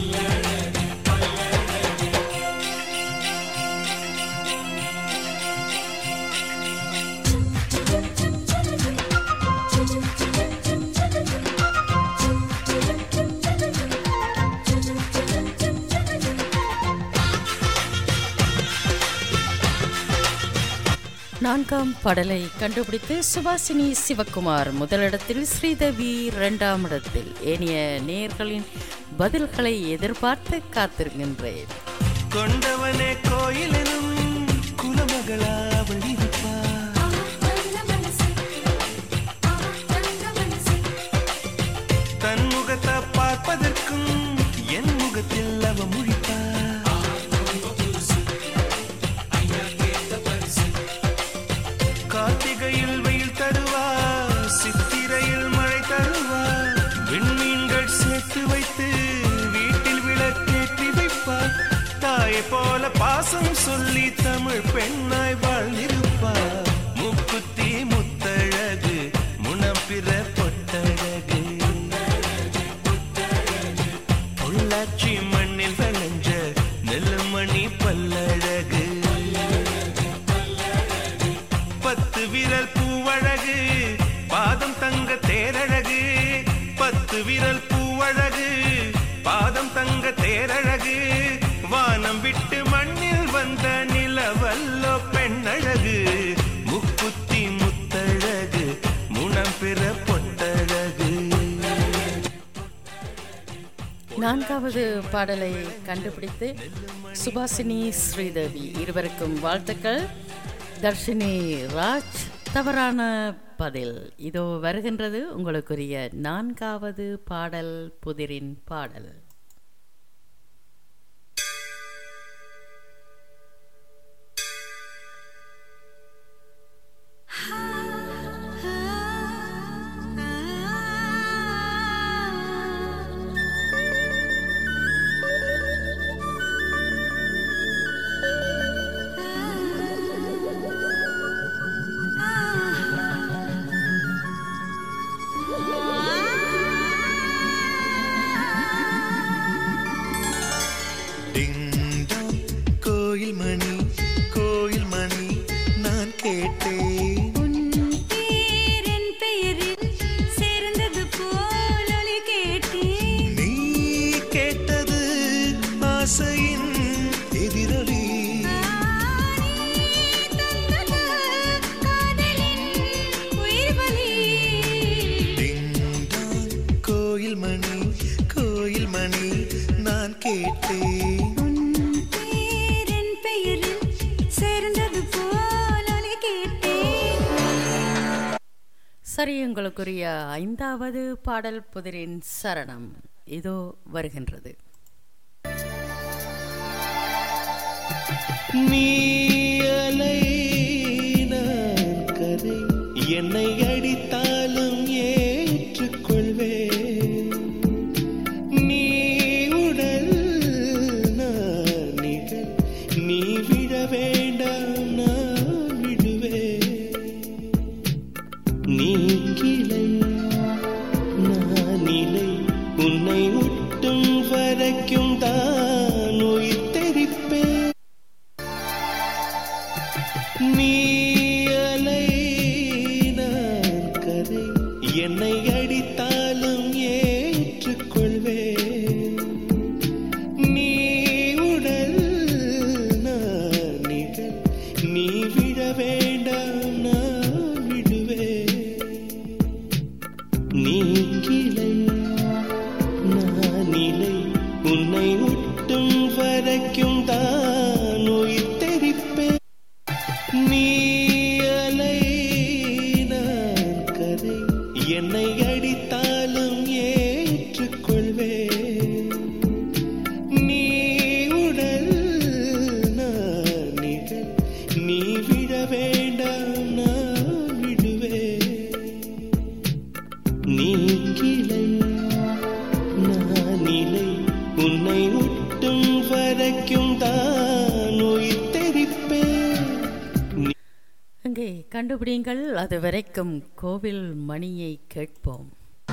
நான்காம் பாடலை கண்டுபிடித்து சுபாசினி சிவகுமார் முதலிடத்தில் ஸ்ரீதேவி இரண்டாம் இடத்தில் ஏனைய நேயர்களின் பதில்களை எதிர்பார்த்து காத்திருக்கின்றேன் கொண்டவனே கோயிலெனும் குலமகளா அவள் இருப்பா தன் முகத்தை பார்ப்பதற்கும் என் முகத்தில் அவ முழிப்பா கார்த்திகையில் வெயில் தருவா சித்திரையில் மழை தருவா விண்மீன்கள் சேர்த்து வைத்து வீட்டில் விளக்கேற்றி வைப்பார் தாயை போல பாசம் சொல்லி தமிழ் பெண்ணாய் வாழ்ந்திருப்பார் முக்குத்தி முத்தழகு முனப்பிற பொட்டழகு பொள்ளாச்சி மண்ணில் விளைஞ்ச நெல்லுமணி பல்லழகு பத்து விரல் பூவழகு பாதம் தங்க தேரழகு பத்து விரல் பூவழகு பாதம் தங்க தேரழகு வானம் விட்டு மண்ணில் வந்த நிலவல்லோ பெண்ணழகு முக்குத்தி முத்தழகு முனம் பிற பொட்டழகு நான்காவது பாடலை கண்டுபிடித்து சுபாசினி ஸ்ரீதேவி இருவருக்கும் வாழ்த்துக்கள் தர்ஷினி ராஜ் தவறான பதில் இதோ வருகின்றது உங்களுக்குரிய நான்காவது பாடல் புதிரின் பாடல் டிங்டாங், கோயில் மணி கோயில் மணி நான் கேட்டேன் பேரின் பெயரில் சேர்ந்தது போல் ஒலி கேட்டேன் நீ கேட்டது ஆசையின் எதிரொலி உயிர் வலி டிங்டாங், கோயில் மணி கோயில் மணி நான் கேட்டேன் பேரின் பெயரில் சேர்ந்தது போல் ஒலி கேட்டேன் சரி உங்களுக்குரிய ஐந்தாவது பாடல் புதிரின் சரணம் இதோ வருகின்றது நீ அலை நான் கரை என்னை அடித்தாலும் ஏற்றுக்கொள்வேன் நீ உடல் நான் நிழல் நீ விழ வேண்டாம் நான் விடுவேன் நீ கிளை நான் இலை உன்னை ஒட்டும் வரைக்கும் தான் உயிர் தெரிப்பேன் நீ அலை நான் கரை என்னை அடித்தாலும் ஏற்றுக்கொள்வேன் நீ உடல் நான் நிழல் நீ விழ வேண்டாம் நான் விடுவேன் நீ கிளை நான் இலை உன்னை ஒட்டும் வரைக்கும் தான் உயிர் தெரிப்பேன் நீ அலை நான் கரை என்னை அடித்தாலும் ஏற்றுக்கொள்வேன் நீ உடல் நான் நிழல் நீ விழ வேண்டாம் நான் விடுவேன் நீ கிளை நான் இலை உன்னை ஒட்டும் வரைக்கும் தான் உயிர் தெரிப்பேன் இங்கே ஓகே கண்டுபிடிங்கள் அது வரைக்கும் கோவில் மணியை கேட்போம்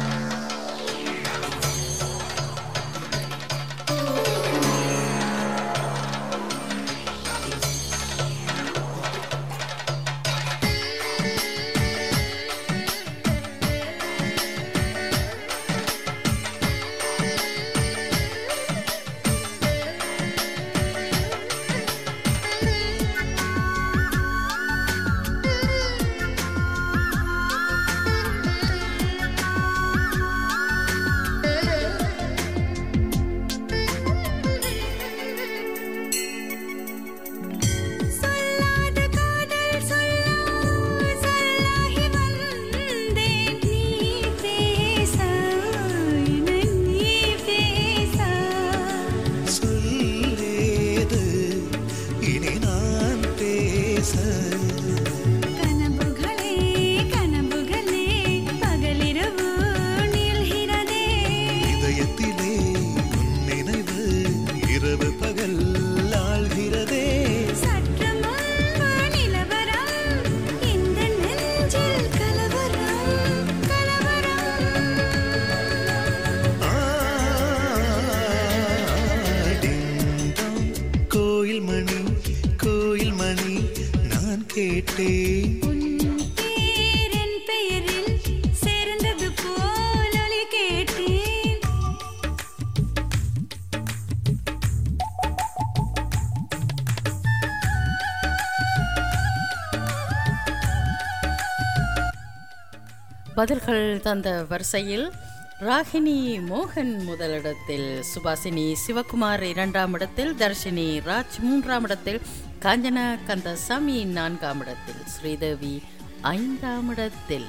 சொல்லாத காதல் சொல்லா சொல்லாகி வந்தேன் நீ பேச நீ பேச சொல்லேது இனி நான் பேச கனவுகளே கனவுகளே பகலிரவு நீள்கிறதே இதயத்திலே உன் நினைவு இரவு பகல் ஆள்கிறதே சற்று முன்பு நிலவரம் இந்த நெஞ்சில் கலவரம் கலவரம் ஆடிந்தோம் கோயில் மணி கோயில் மணி நான் கேட்டேன் உன் பேரின் பெயரில் சேர்ந்தது போல் ஒலி கேட்டேன் பதில்கள் தந்த வரிசையில் ராகினி மோகன் முதலிடத்தில் சுபாசினி சிவகுமார் இரண்டாம் இடத்தில் தர்ஷினி ராஜ் மூன்றாம் இடத்தில் காஞ்சனா கந்தசாமி நான்காம் இடத்தில் ஸ்ரீதேவி ஐந்தாம் இடத்தில்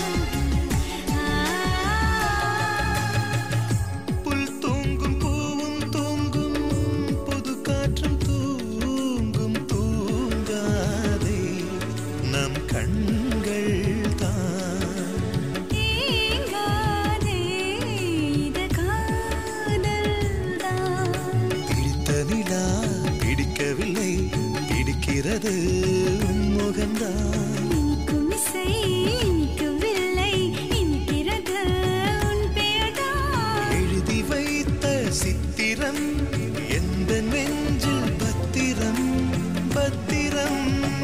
புல் தூங்கும் பூவும் தூங்கும் புது காற்றும் தூங்கும் தூங்காதே நம் கண்கள் தான் நீங்காதே இது காதல்தான் பிடித்த நிலா பிடிக்கவில்லை பிடிக்கிறது உன் முகம்தான் இனிக்கும் இசை இனிக்கவில்லை இனிக்கிறது உன் பெயர்தான் எழுதி வைத்த சித்திரம் எந்த நெஞ்சில் பத்திரம் பத்திரம்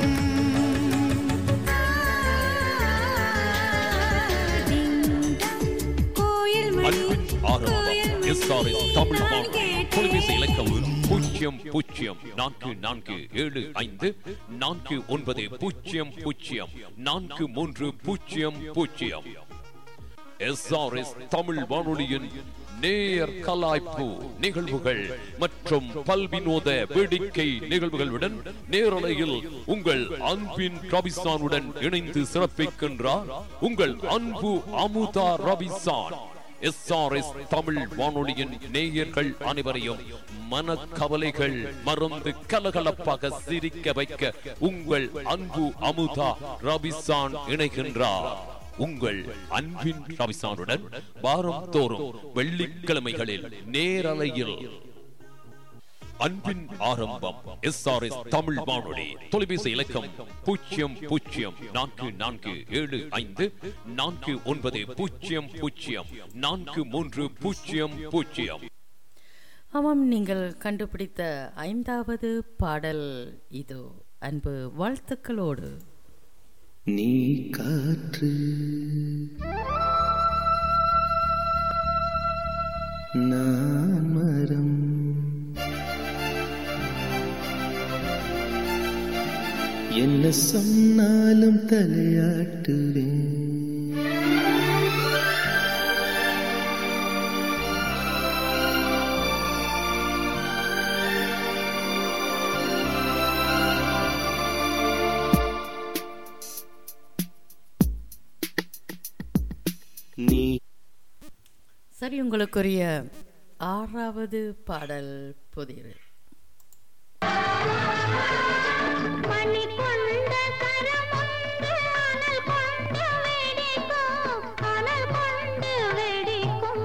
கோயில் மணி அன்பின் ஆரம்பம் எஸ்ஆர்எஸ் தமிழ் வானொலி தொலைபேசி இலக்கம் பூஜ்ஜியம் பூஜ்ஜியம் நான்கு நான்கு ஏழு ஐந்து நான்கு ஒன்பது பூஜ்ஜியம் பூஜ்ஜியம் நான்கு மூன்று பூஜ்ஜியம் பூஜ்ஜியம் எஸ்ஆர்எஸ் தமிழ் வானொலியின் நேயர் கலாய்ப்பு நிகழ்வுகள் மற்றும் பல்வினோத வேடிக்கை நிகழ்வுகளுடன் நேரலையில் உங்கள் அன்பின் ரபிசானுடன் இணைந்து சிறப்பிக்கின்றார் உங்கள் அன்பு அமுதா ரபிசான் எஸ்ஆர்எஸ் தமிழ் வானொலியின் நேயர்கள் அனைவரையும் மனக்கவலைகள் மறந்து கலகலப்பாக சிரிக்க வைக்க உங்கள் அன்பு அமுதா ரபிசான் இணைகின்றார் உங்கள் அன்பின் ரவிசானுடன் வாரம் தோறும் வெள்ளிக்கிழமைகளில் நேரலையில் அன்பின் ஆரம்பம் எஸ் ஆர் எஸ் தமிழ் வானொலி தொலைபேசி இலக்கம் பூஜ்ஜியம் பூஜ்ஜியம் நான்கு நான்கு ஏழு ஐந்து நான்கு ஒன்பது பூஜ்ஜியம் பூஜ்ஜியம் நான்கு மூன்று பூஜ்ஜியம் பூஜ்ஜியம் ஆமாம் நீங்கள் கண்டுபிடித்த ஐந்தாவது பாடல் இது அன்பு வாழ்த்துக்களோடு நீ காற்று நான் மரம் என்ன சொன்னாலும் தலையாட்டுவேன் நீ சரி உங்களுக்குரிய ஆறாவது பாடல் புதிய மணி கொண்ட கரமொன்று அனல் கொண்டு வெடிக்கும் அனல் கொண்டு வெடிக்கும்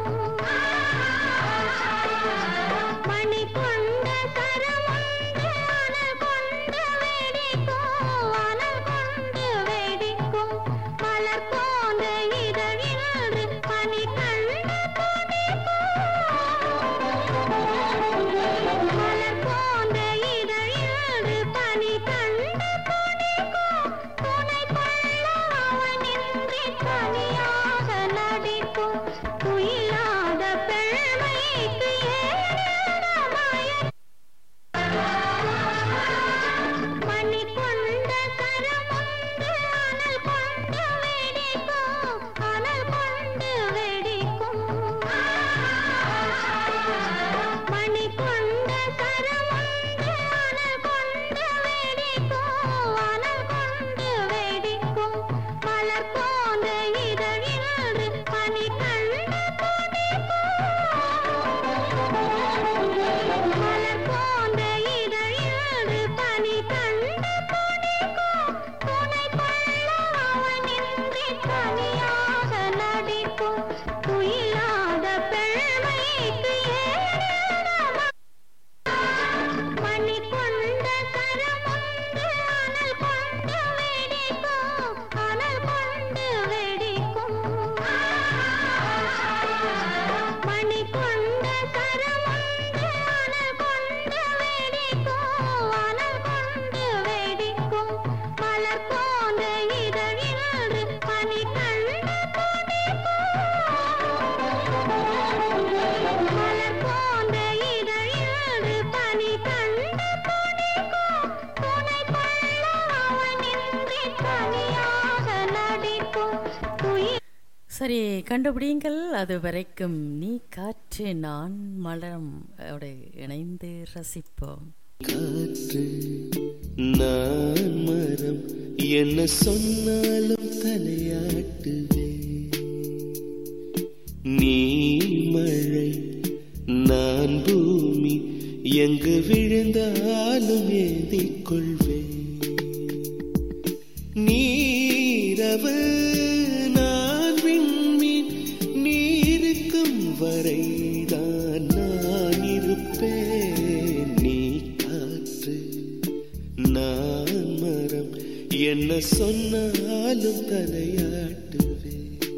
மணி கொண்ட கரமொன்று அனல் கொண்டு வெடிக்கும் அனல் கொண்டு தனியாக நடிக்கும் துயிலாத பெண்மைக்கு மணி கொண்ட கரமுண்டு அனல் கொண்டு வெடிக்கும் அனல் கொண்டு வெடிக்கும் மணி கொண்ட கரமுண்டு அனல் கொண்டு வெடிக்கும் அனல் கொண்டு வெடிக்கும் மலர் போன்ற இதழில் பனி கண்டு மலர் போன்ற இதழில் பனி கண்டு துடிக்கும் துணை கொள்ள அவனின்றி தனியாக நடிக்கும் துயிலாத பெண்மைக்கு ஏறிடமா மணி கொண்ட கரமுண்டு அனல் கொண்டு வெடிக்கும் அனல் கொண்டு வெடிக்கும் மணி கொண்ட கரமுண்டு அனல் கொண்டு வெடிக்கும் அனல் கொண்டு வெடிக்கும் மலர் போன்ற இதழில் பனி கண்டு மலர் போன்ற இதழில் பனி கண்டு துடிக்கும் துணை கொள்ள அவனின்றி தனியாக நடிக்கும் துயில் சரி கண்டுபிடியுங்கள் அது வரைக்கும் நீ காற்று நான் மலம் ஓட இணைந்து ரசிப்போம் காற்று நான் மரம் என்ன சொன்னாலும் தலையாட்டுவே நீ மழை நான் பூமி எங்கு விழுந்தாலும் ஏந்திக் கொள்வேன் நீரவு நான் விண்மீன் நீருக்கும் வரைதான் நான் இருப்பேன் நீ காற்று நான் மரம் என்ன சொன்னாலும் தலையாட்டுவேன்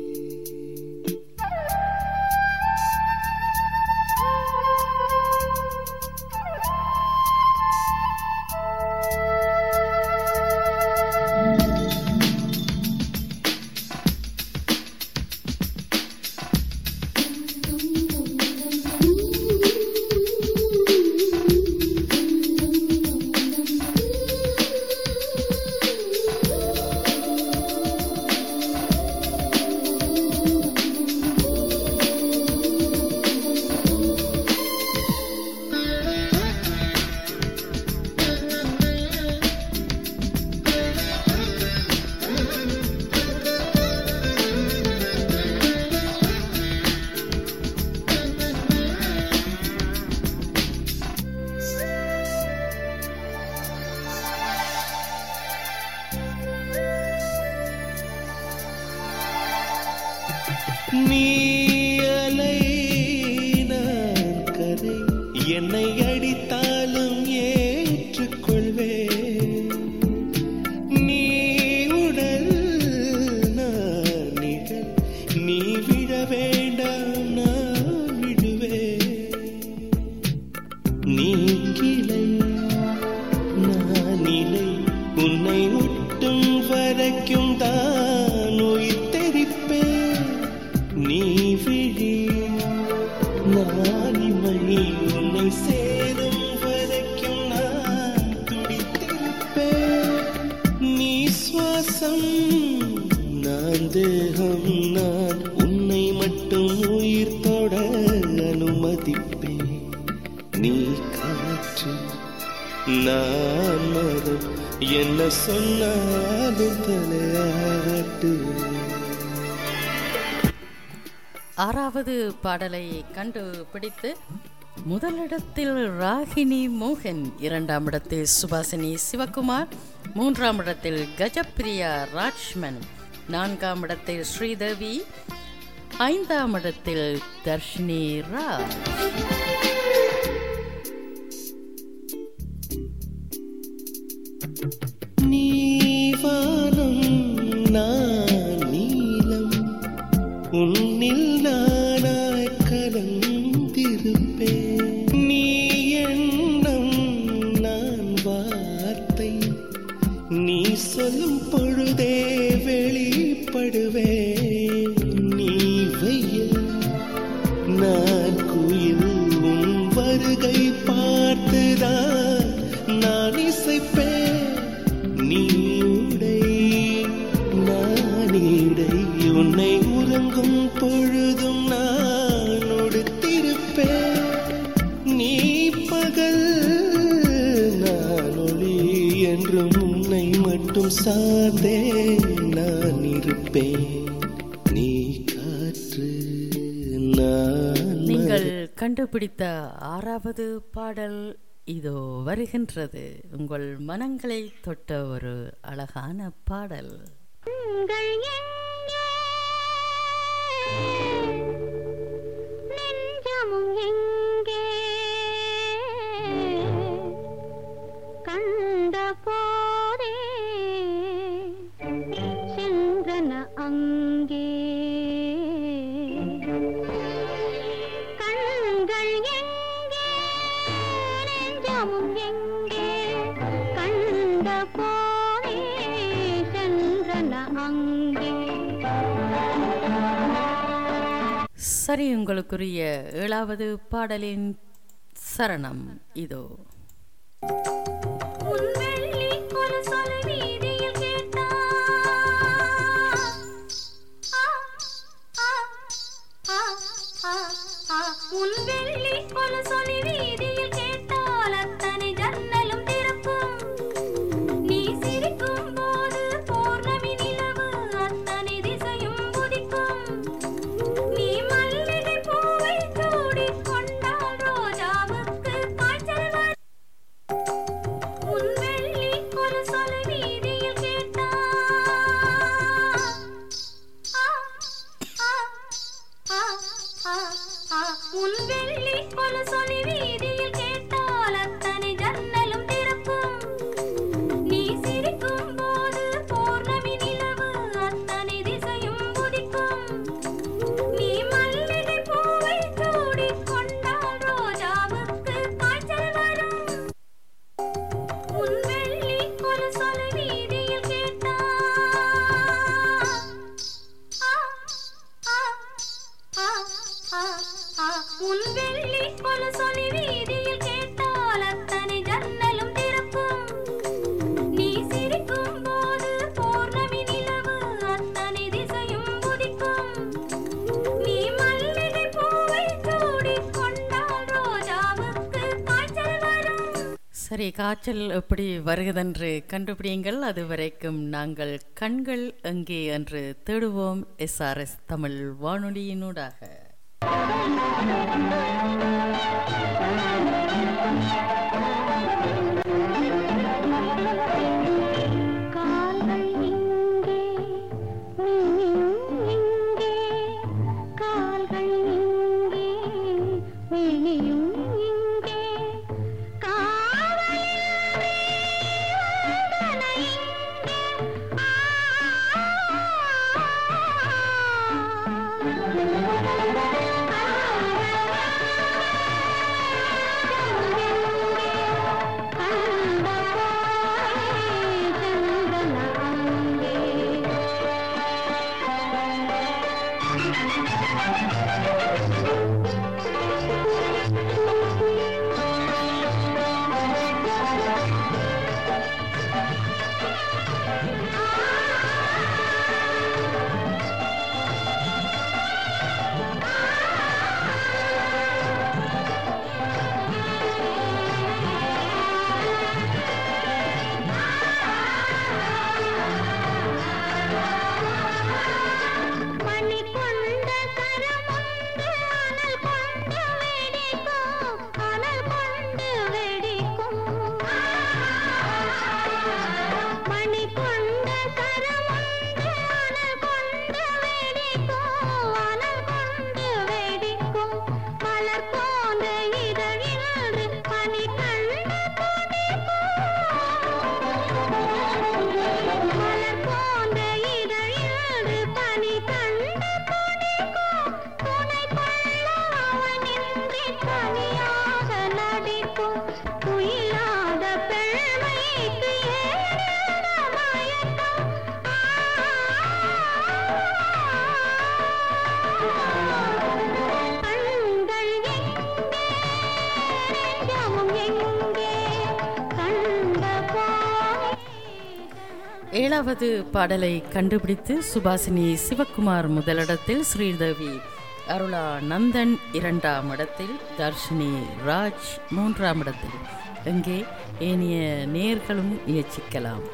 நீ அலை நான் கரை என்னை அடித்தாலும் ஏற்றுக்கொள்வேன் நீ உடல் நான் நிழல் நீ விழ வேண்டாம் நான் விடுவேன் நீ கிளை நான் இலை உன்னை ஒட்டும் வரைக்கும் தான் உயிர் தெரிப்பேன் நீ விழி நான் இமழி உன்னை சேரும் வரைக்கும் நான் துடித்திருப்பேன் நீ சுவாசம் நான் தேகம் நான் உன்னை மட்டும் உயிர் தொட அனுமதிப்பேன் நீ காற்று நான் மரம் என்ன சொன்னாலும் தலையாட்டு ஆறாவது பாடலை கண்டுபிடித்து முதலிடத்தில் ராகினி மோகன் இரண்டாம் இடத்தில் சுபாசினி சிவகுமார் மூன்றாம் இடத்தில் கஜப்பிரியா ராஜ்மன் நான்காம் இடத்தில் ஸ்ரீதேவி ஐந்தாம் இடத்தில் தர்ஷினி ராஜ் நீ வானம் நான் நீலம் உன்னில் நானாய் கலந்திருப்பேன் நீ எண்ணம் நான் வார்த்தை நீ சொல்லும் பொழுதே வெளிப்படுவேன் நீ வெயில் நான் குயில் உன் வருகை பார்த்துதான் நான் இசைப்பேன் நீ உடை நான் இடை உன்னை உறங்கும் பொழுதும் நான் உடுத்திருப்பேன் நீ பகல் நான் ஒளி என்றும் உன்னை மட்டும் சார்ந்தே நான் இருப்பேன் நீ காற்று நான் நீங்கள் கண்டுபிடித்த ஆறாவது பாடல் இதோ வருகின்றது உங்கள் மனங்களை தொட்ட ஒரு அழகான பாடல் கண்கள் எங்கே நெஞ்சமும் எங்கே கண்ட போதே சென்றன அங்கே கண்கள் எங்கே நெஞ்சமும் எங்கே கண்ட போதே சென்றன அங்கே சரி உங்களுக்குரிய ஏழாவது பாடலின் சரணம் இதோ உன் வெள்ளி ஒரு சொல் வீதியில் கேட்டா ஆ, ஆ, ஆ, ஆ, ஆ. உன் வெள்ளி ஒரு சொல் வீதியில் கேட்டால் அத்தனை ஜன்னலும் திறக்கும் நீ சிரிக்கும் போது பௌர்ணமி நிலவு அத்தனை திசையும் உதிக்கும் நீ மல்லிகை பூவை சூடிக் கொண்டால் ரோஜாவுக்கு காய்ச்சல் வரும் உன் வெள்ளி ஒரு சொல் வீதியில் கேட்டா ஆ, ஆ, ஆ, ஆ, ஆ. உன் வெள்ளி ஒரு சொல் வீதியில் கேட்டால் அத்தனை ஜன்னலும் திறக்கும் நீ சிரிக்கும் போது பௌர்ணமி நிலவு அத்தனை திசையும் உதிக்கும் நீ மல்லிகை பூவை சூடிக் கொண்டால் ரோஜாவுக்கு காய்ச்சல் வரும் உன் வெள்ளி ஒரு சொல் வீதியில் கேட்டா ஆ, ஆ, ஆ, ஆ, ஆ. உன் வெள்ளி ஒரு சொல் வீதியில் கேட்டால் அத்தனை ஜன்னலும் திறக்கும் நீ சிரிக்கும் போது பௌர்ணமி நிலவு அத்தனை திசையும் உதிக்கும் நீ மல்லிகை பூவை சூடிக் கொண்டால் ரோஜாவுக்கு காய்ச்சல் வரும் சரி காய்ச்சல் எப்படி வருகிறதென்று கண்டுபிடியுங்கள் அதுவரைக்கும் நாங்கள் கண்கள் எங்கே என்று தேடுவோம் எஸ்ஆர்எஸ் தமிழ் வானொலியினூடாக கால்கள் இங்கே விழியும் இங்கே கால்கள் இங்கே விழியும் இங்கே காவலின்றி வந்தன இங்கே. மணி கொண்ட கரம ஏழாவது பாடலை கண்டுபிடித்து சுபாசினி சிவக்குமார் முதலிடத்தில் ஸ்ரீதேவி அருளா நந்தன் இரண்டாம் இடத்தில் தர்ஷினி ராஜ் மூன்றாம் இடத்தில் இங்கே ஏனைய நேர்களும் முயற்சிக்கலாம்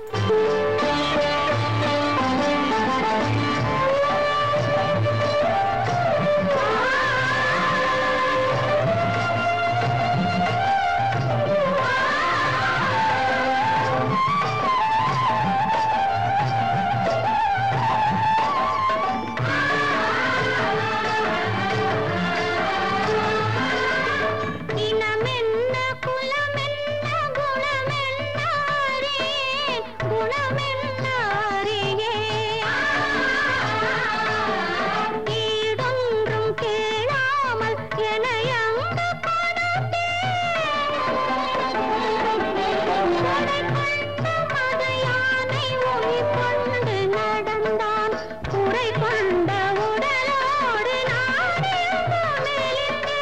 இனமென்ன குலமென்ன குணமென்னாரே குணமென்னாரியே ஈடொன்றும் கேளாமல் எனையங்க மதையானை ஒளி கொண்டு நடந்தான் குறை கொண்ட உடலோடு நாடெங்கும் மெலிந்து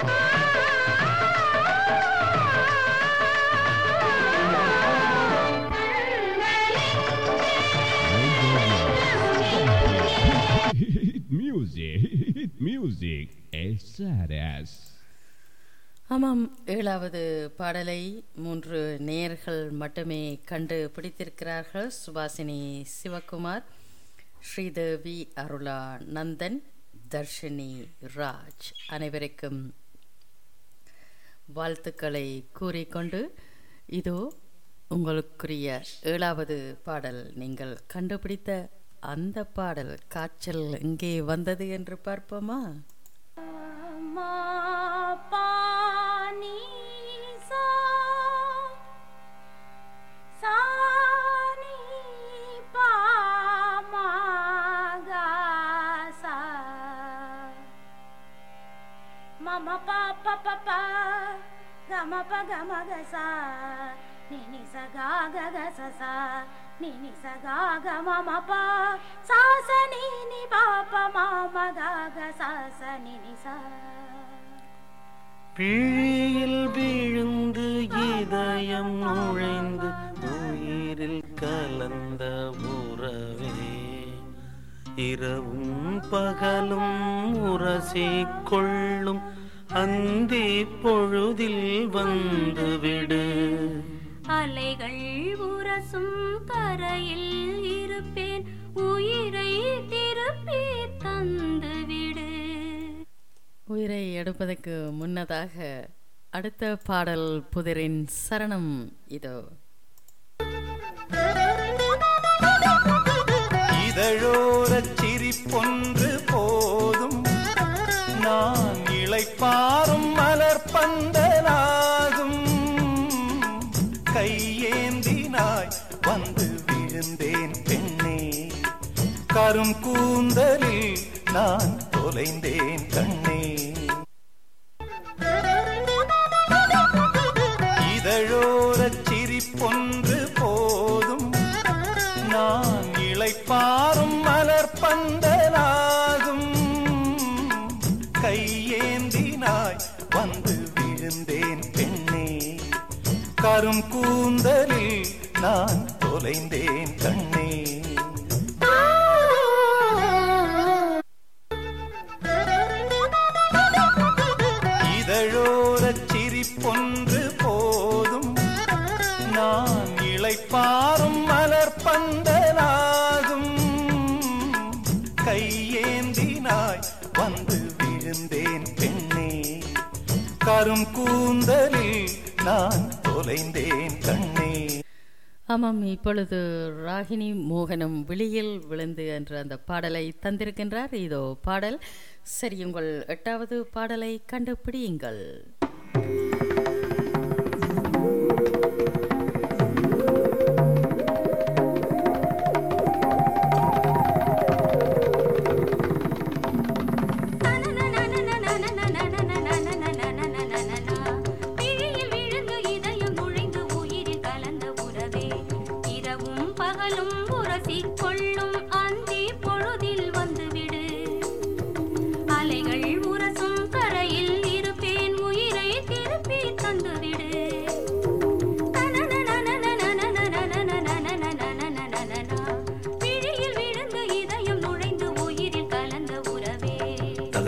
Hit music, hit music, SRS. ஆமாம் ஏழாவது பாடலை மூன்று நேயர்கள் மட்டுமே கண்டு பிடித்திருக்கிறார்கள் சுபாசினி சிவகுமார் ஸ்ரீதேவி அருளா நந்தன் தர்ஷினி ராஜ் அனைவருக்கும் வாழ்த்துக்களை கூறிக்கொண்டு இதோ உங்களுக்குரிய ஏழாவது பாடல் நீங்கள் கண்டுபிடித்த அந்த பாடல் காய்ச்சல் எங்கே வந்தது என்று பார்ப்போமா மா பா நீ சா சா நீ பா மா கா சா மம பா ப ப ப கம ப கம க சா நி நி ச கா க க ச சா நி நி ச கா க ம ம ப சா ச நி நி பா ப ம ம க க சா ச நி நி சா பிழியில் விழுந்து இதயம் நுழைந்து உயிரில் கலந்த உறவே இரவும் பகலும் உரசிக் கொள்ளும் அந்தி பொழுதில் வந்துவிடு அலைகள் உரசும் கரையில் இருப்பேன் உயிரை திருப்பி தந்துவிடு உயிரை எடுப்பதற்கு முன்னதாக அடுத்த பாடல் புதிரின் சரணம் இதோ இதழோரச் சிரிப்பொன்று போதும் நான் இளைப்பாறும் மலர் பந்தலாகும் கையேந்தினாய் வந்து விழுந்தேன் பெண்ணே கரும் கூந்தலில் நான் தொலைந்தேன் கண்ணே இதழோரச் சிரிப்பொன்று போதும் நான் இளைப்பாறும் மலர் பந்தலாகும் கையேந்தினாய் வந்து விழுந்தேன் பெண்ணே கரும் கூந்தலில் நான் தொலைந்தேன் கண்ணே இதழோரச் சிரிப்பொன்று போதும் நான் இளைப்பாறும் மலர் பந்தலாகும் கையேந்தினாய் வந்து விழுந்தேன் பெண்ணே கரும் கூந்தலில் நான் தொலைந்தேன் கண்ணே ஆமாம் இப்பொழுது ராகினி மோகனம் விழியில் விழுந்து என்ற அந்த பாடலை தந்திருக்கின்றார் இதோ பாடல் சரி உங்கள் எட்டாவது பாடலை கண்டுபிடியுங்கள் பிழியில் விழுந்து இதயம் நுழைந்து உயிரில் கலந்த உறவே இரவும் பகலும் உரசிக் கொள்ளும் அந்தி பொழுதில் வந்துவிடு அலைகள் உரசும் கரையில் இருப்பேன் உயிரை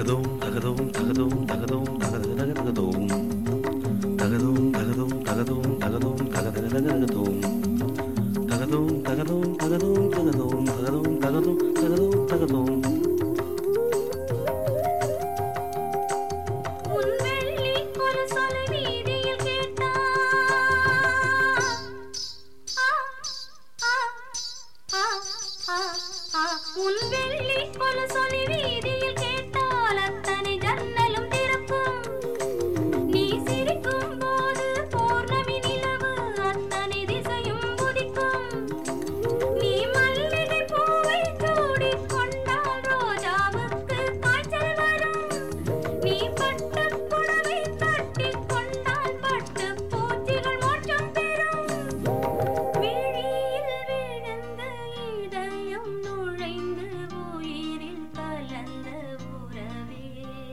தகதோம் தகதோம் தகதோம் தகதோம் தகதக தகதோம் தகதோம் தகதோம் தகதோம் தகதோம் தகதக தகதோம் தகதோம் தகதோம் தகதோம் தகதோம் தகதோம் தகதோம் தகதோம் தகதோம் உன் வெள்ளி கொலுசொலி வீதியில் கேட்டா உன் வெள்ளி கொலுசொலி வீதியில் கேட்டால் அத்தனை ஜன்னலும் திறக்கும் நீ சிரிக்கும் போது பௌர்ணமி நிலவு அத்தனை திசையும் உதிக்கும் நீ மல்லிகை பூவை சூடிக் கொண்டால் ரோஜாவுக்கு காய்ச்சல் வரும் நீ பட்டுப் புடவை கட்டிக் கொண்டால் பட்டுப் பூச்சிகள் மோட்சம் பெறும் விழியில் விழுந்த இதயம் நுழைந்து உயிரில் கலந்த உறவே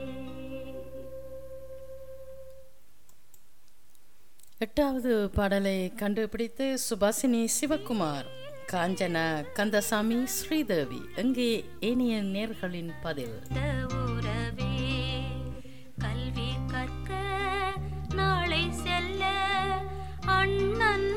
எட்டாவது பாடலை கண்டுபிடித்து சுபாசினி சிவகுமார் காஞ்சனா கந்தசாமி ஸ்ரீதேவி எங்கே ஏனிய நேர்களின் பதில் உறவே கல்வி கற்க நாளை செல்ல அண்ணன்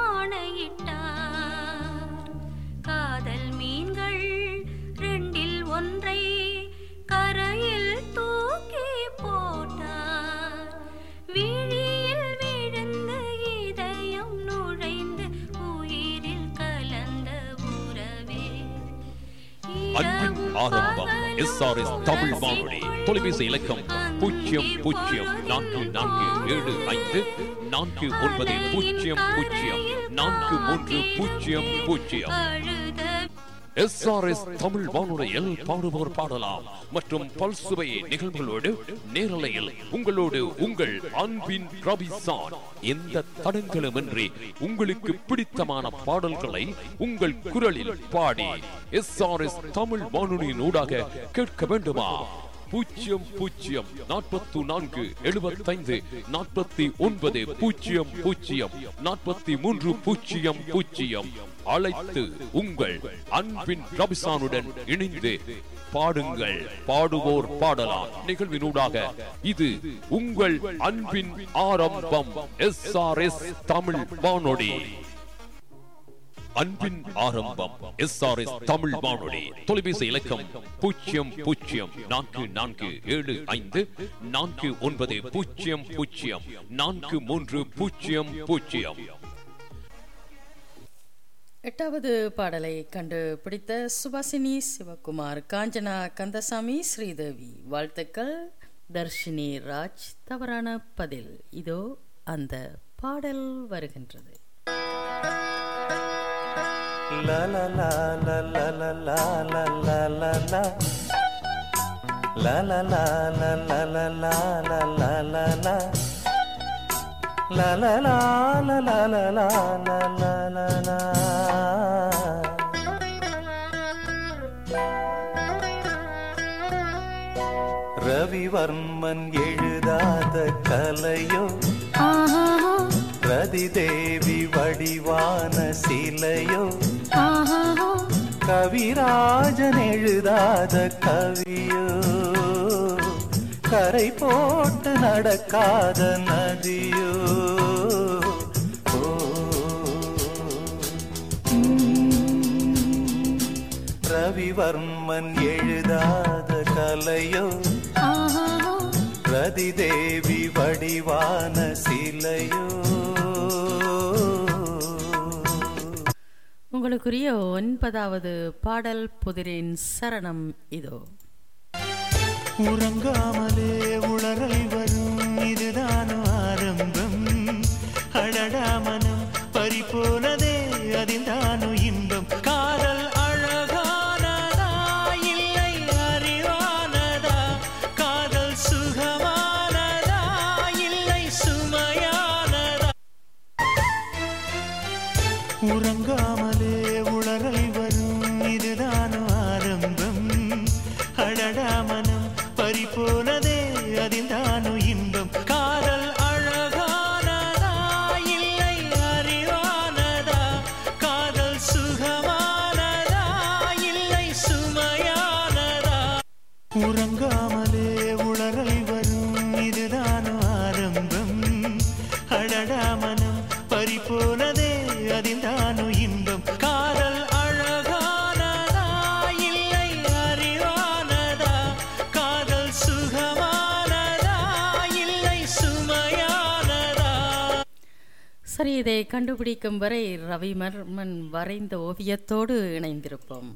ஆணையிட்டார் காதல் மீன்கள் ரெண்டில் ஒன்றை கரையில் தூக்கி போட்டார் விழியில் விழுந்த இதயம் நுழைந்து உயிரில் கலந்த உறவே அன்பின் ஆரம்பம் எஸ்ஆர்எஸ் தமிழ் வானொலி தொலைபேசி இலக்கம் பூஜ்ஜியம் பூஜ்ஜியம் நான்கு நான்கு ஏழு ஐந்து நான்கு ஒன்பது பூஜ்ஜியம் பூஜ்ஜியம் நான்கு மூன்று பூஜ்ஜியம் பூஜ்ஜியம் எஸ்ஆர்எஸ் தமிழ் வானொலியில் பாடுவோர் பாடலாம் மற்றும் பல்சுவை நிகழ்வுகளோடு நேரலையில் உங்களோடு உங்கள் அன்பின் ரபிசான் எந்த தடங்களுமின்றி உங்களுக்கு பிடித்தமான பாடல்களை உங்கள் குரலில் பாடி எஸ்ஆர்எஸ் தமிழ் வானொலியின் ஊடாக கேட்க வேண்டுமா பூஜ்ஜியம் பூஜ்ஜியம் நாற்பத்து நான்கு எழுபத்தைந்து நாற்பத்தி ஒன்பது பூஜ்ஜியம் பூஜ்ஜியம் நாற்பத்தி மூன்று பூஜ்ஜியம் பூஜ்ஜியம் அழைத்து உங்கள் அன்பின் ரபிசானுடன் இணைந்து பாடுங்கள் பாடுவோர் பாடலாம் நிகழ்வினூடாக இது உங்கள் அன்பின் ஆரம்பம் எஸ் ஆர் எஸ் தமிழ் வானொலி அன்பின் ஆரம்பம் எஸ் ஆர் எஸ் தமிழ் வானொலி தொலைபேசி இலக்கம் பூஜ்ஜியம் பூஜ்ஜியம் நான்கு நான்கு ஏழு ஐந்து நான்கு ஒன்பது பூஜ்ஜியம் பூஜ்ஜியம் நான்கு மூன்று பூஜ்ஜியம் பூஜ்ஜியம் எட்டாவது பாடலை கண்டுபிடித்த சுபாசினி சிவகுமார் காஞ்சனா கந்தசாமி ஸ்ரீதேவி வாழ்த்துக்கள் தர்ஷினி ராஜ் தவறான பதில் இதோ அந்த பாடல் வருகின்றது La la la la la la la la la la la La la la la la la la la la la la La la la la la la la la la la la Ravivarman எழுதாத கலையோ ரதிதேவி வடிவான சிலையோ கவிராஜன் எழுதாத கவியோ கரை போட்டு நடக்காத நதியோ ஓ, ம், ரவிவர்மன் எழுதாத கலையோ ரதிதேவி வடிவான சிலையோ உங்களுக்குரிய ஒன்பதாவது பாடல் புதிரின் சரணம் இதோ உறங்காமலே உளறல் வரும் இதுதானோ ஆரம்பம் அடடா மனம் பறிபோனதே அதில் தானோ இன்பம் காதல் அழகானதா இல்லை அறிவானதா காதல் சுகமானதா இல்லை சுமையானதா உறங்காமலே உளறல் வரும் இதுதானோ ஆரம்பம் அடடா மனம் பறிபோனதே அதில் தானோ இன்பம் காதல் அழகானதா இல்லை அறிவானதா காதல் சுகமானதா இல்லை சுமையானதா உறங்காமலே சரி இதை கண்டுபிடிக்கும் வரை ரவிவர்மன் வரைந்த ஓவியத்தோடு இணைந்திருப்போம்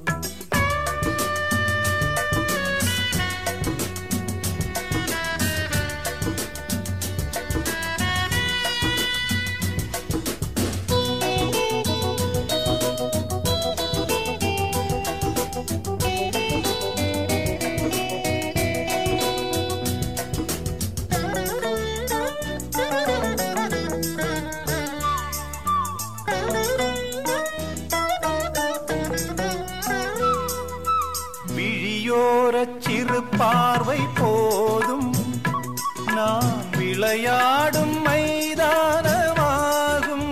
விழியோரச் சிறு பார்வை போதும் நான் விளையாடும் மைதானமாகும்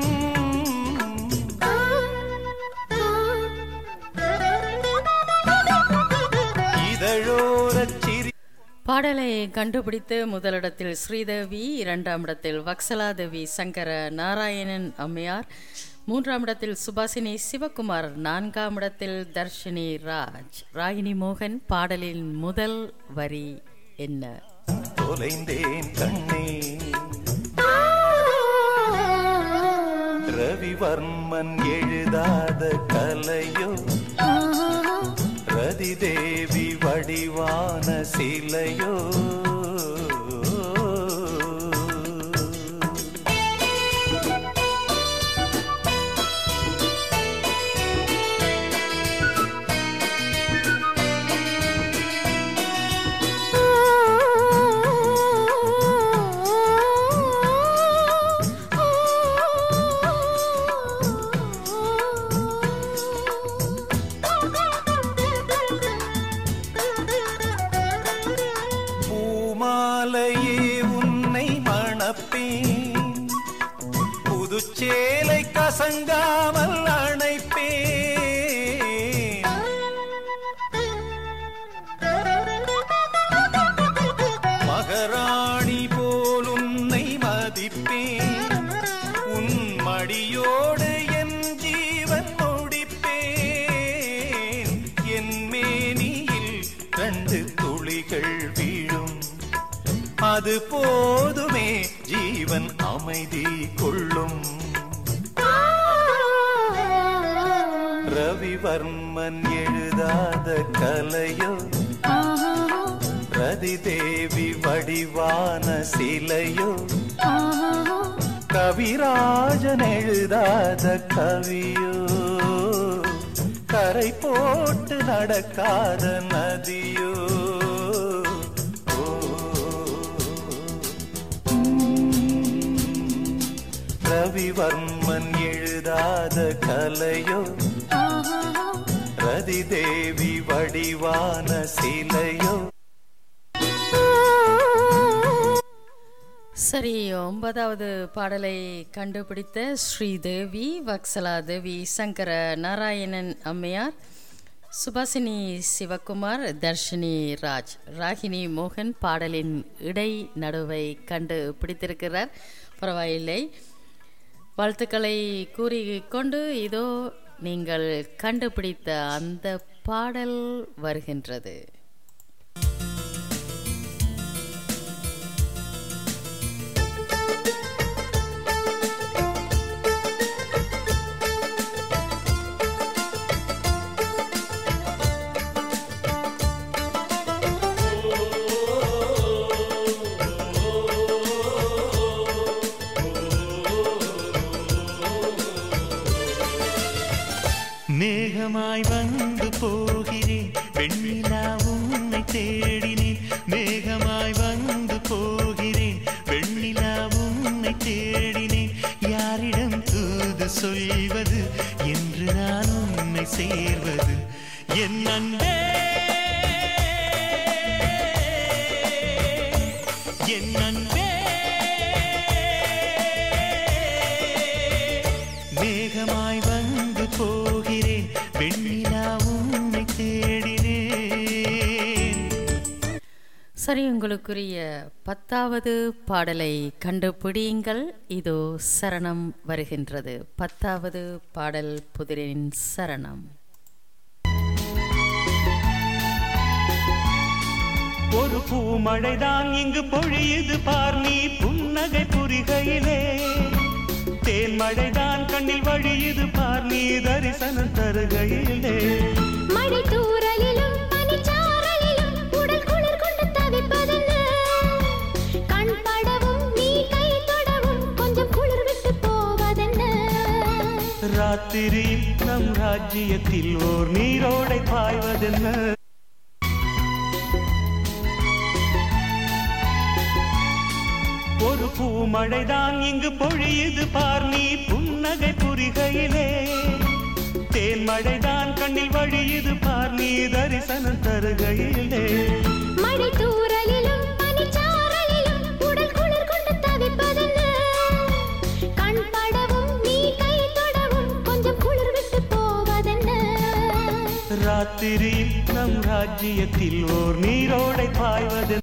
இதழோரச் சிரி பாடலை கண்டுபிடித்து முதலிடத்தில் ஸ்ரீதேவி இரண்டாம் இடத்தில் வக்சலாதேவி சங்கர நாராயணன் அம்மையார் மூன்றாம் இடத்தில் சுபாசினி சிவகுமார் நான்காம் இடத்தில் தர்ஷினி ராஜ் ராகினி மோகன் பாடலின் முதல் வரி என்ன தொலைந்தேன் கண்ணே ரவிவர்மன் எழுதாத கலையோ ரதி தேவி வடிவான சிலையோ பூமாலையே உன்னை மணப்பேன் புதுச்சேலை கசங்காமல் அணைப்பேன் மகராணி போல் உன்னை மதிப்பேன் உன் மடியோடு என் ஜீவன் முடிப்பேன் என் மேனியில் ரெண்டு துளிகள் வீழும் அது போதுமே ஜீவன் அமைதி கொள்ளும் ரவிவர்மன் எழுதாத கலையோ ரதி தேவி வடிவான சிலையோ கவிராஜன் எழுதாத கவியோ கரை போட்டு நடக்காத நதியோ ரவிவர்மன் எழுதாத கலையோ ரதி தேவி வடிவான சிலையோ சரி ஒன்பதாவது பாடலை கண்டுபிடித்த ஸ்ரீதேவி வக்சலாதேவி சங்கர நாராயணன் அம்மையார் சுபாசினி சிவகுமார் தர்ஷினி ராஜ் ராகினி மோகன் பாடலின் இடை நடுவை கண்டு பிடித்திருக்கிறார் பரவாயில்லை வாழ்த்துக்களை கூறிக்கொண்டு இதோ நீங்கள் கண்டுபிடித்த அந்த பாடல் வருகின்றது மேகமாய் வந்து போகிறேன் வெண்ணிலா உன்னை தேடினேன் மேகமாய் வந்து போகிறேன் வெண்ணிலா உன்னை தேடினேன் யாரிடம் தூது சொல்வது என்று நான் உன்னை சேர்வது என் அன்பே என் அன்பே மேகமாய் வந்து போகிறேன் வெண்ணிலா உன்னை தேடினேன் சரி உங்களுக்குரிய பத்தாவது பாடலை கண்டுபிடியுங்கள் இதோ சரணம் வருகின்றது பத்தாவது பாடல் புதிரின் சரணம் ஒரு பூமழைதான் இங்கு பொழியுது பார் நீ புன்னகை புரிகையிலே தேன்மழைதான் கண்ணில் வழியுது பார் நீ தரிசனம் தருகையிலே மழை தூறலிலும் பனிச்சாரலிலும் உடல் குளிர் கொண்டு தவிப்பதென்ன கண் படவும் நீ கை தொடவும் கொஞ்சம் குளிர் விட்டு போவதென்ன ராத்திரியில் நம் ராஜ்யத்தில் ஓர் நீரோடை பாய்வதென்ன ஒரு பூமழைதான் இங்கு பொழியுது பார் நீ புன்னகை புரிகையிலே தேன்மழைதான் கண்ணில் வழியுது பார் நீ தரிசனம் தருகையிலே மழை தூறலிலும் பனிச்சாரலிலும் உடல் குளிர் கொண்டு தவிப்பதென்ன கண் படவும் நீ கை தொடவும் கொஞ்சம் குளிர் விட்டு போவதென்ன ராத்திரியில் நம் ராஜ்யத்தில் ஓர் நீரோடை பாய்வதென்ன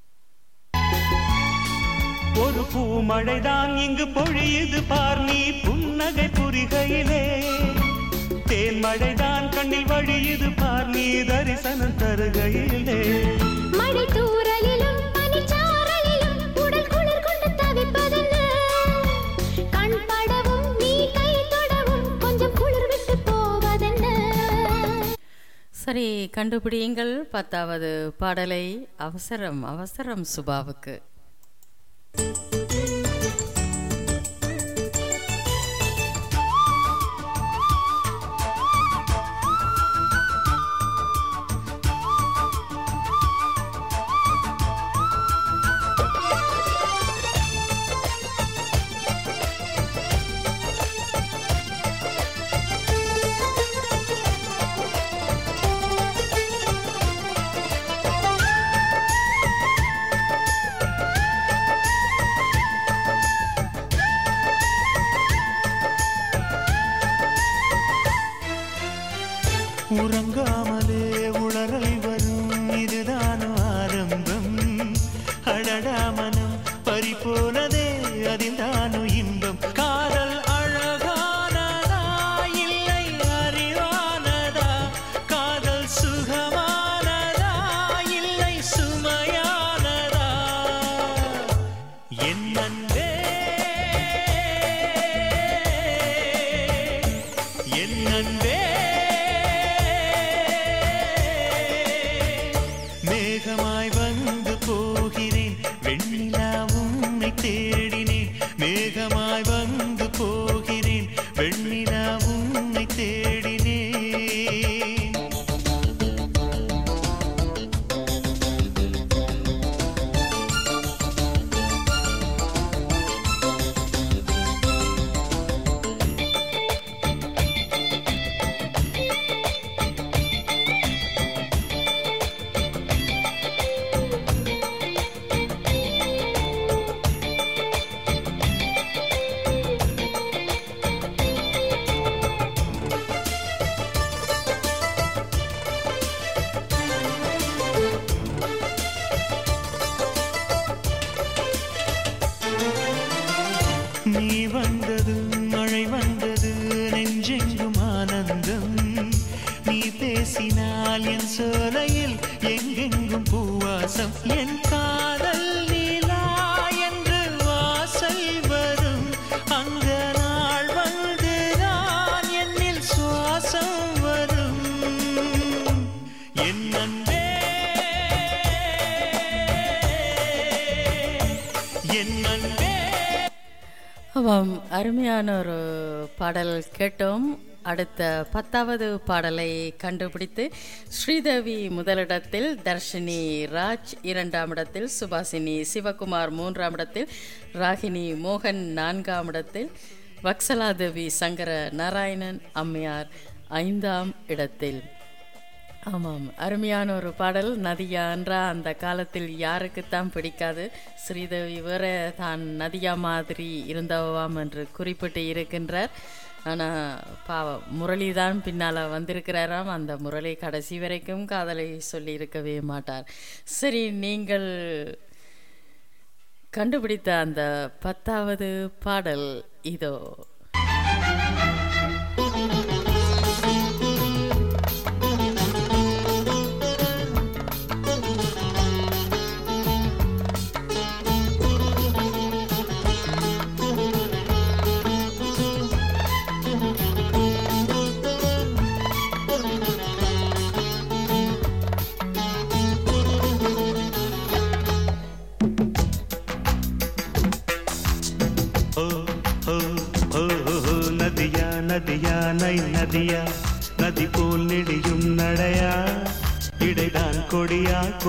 ஒரு பூமழைதான் இங்கு பொழியுது பார் நீ புன்னகை புரிகையிலே தேன்மழைதான் கண்ணில் வழியுது பார் நீ தரிசனம் தருகையிலே மழை தூறலிலும் பனிச்சாரலிலும் உடல் குளிர் கொண்டு தவிப்பதென்ன கண் படவும் நீ கை தொடவும் கொஞ்சம் குளிர் விட்டு போவதென்ன சரி கண்டுபிடியுங்கள் பத்தாவது பாடலை அவசரம் அவசரம் சுபாவுக்கு உறங்காமலே உளறல் வரும் இதுதான் ஆரம்பம் அழடா மனம் பறிபோனதே அதில் தானும் இன்பம் காதல் அழகானதா இல்லை அறிவானதா காதல் சுகமானதா இல்லை சுமையானதா என் அன்பே என் அன்பே மேகமாய் வந்து போகிறேன் வெண்ணிலா உன்னை தேடினேன் மேகமாய் வந்து போகிறேன் வெண்ணிலா உன்னை தேடினேன் நீ வந்தது மழை வந்தது நெஞ்செங்கும் ஆனந்தம் நீ பேசினால் என் சோலையில் எங்கெங்கும் பூவாசம் என் காதல் நீலா என்று வாசல் வரும் அந்த நாள் வந்து நான் என்னில் சுவாசம் வரும் என் அன்பே என் அன்பே ஆமாம் அருமையான ஒரு பாடல் கேட்டோம் அடுத்த பத்தாவது பாடலை கண்டுபிடித்து ஸ்ரீதேவி முதலிடத்தில் தர்ஷினி ராஜ் இரண்டாம் இடத்தில் சுபாசினி சிவகுமார் மூன்றாம் இடத்தில் ராகினி மோகன் நான்காம் இடத்தில் வக்சலாதேவி சங்கர நாராயணன் அம்மையார் ஐந்தாம் இடத்தில் ஆமாம் அருமையான ஒரு பாடல் நதியா என்றா அந்த காலத்தில் யாருக்குத்தான் பிடிக்காது ஸ்ரீதேவி வேற தான் நதியா மாதிரி இருந்தவாம் என்று குறிப்பிட்டு இருக்கின்றார் ஆனால் பாவம் முரளி தான் பின்னால் வந்திருக்கிறாராம் அந்த முரளி கடைசி வரைக்கும் காதலை சொல்லி இருக்கவே மாட்டார் சரி நீங்கள் கண்டுபிடித்த அந்த பத்தாவது பாடல் இதோ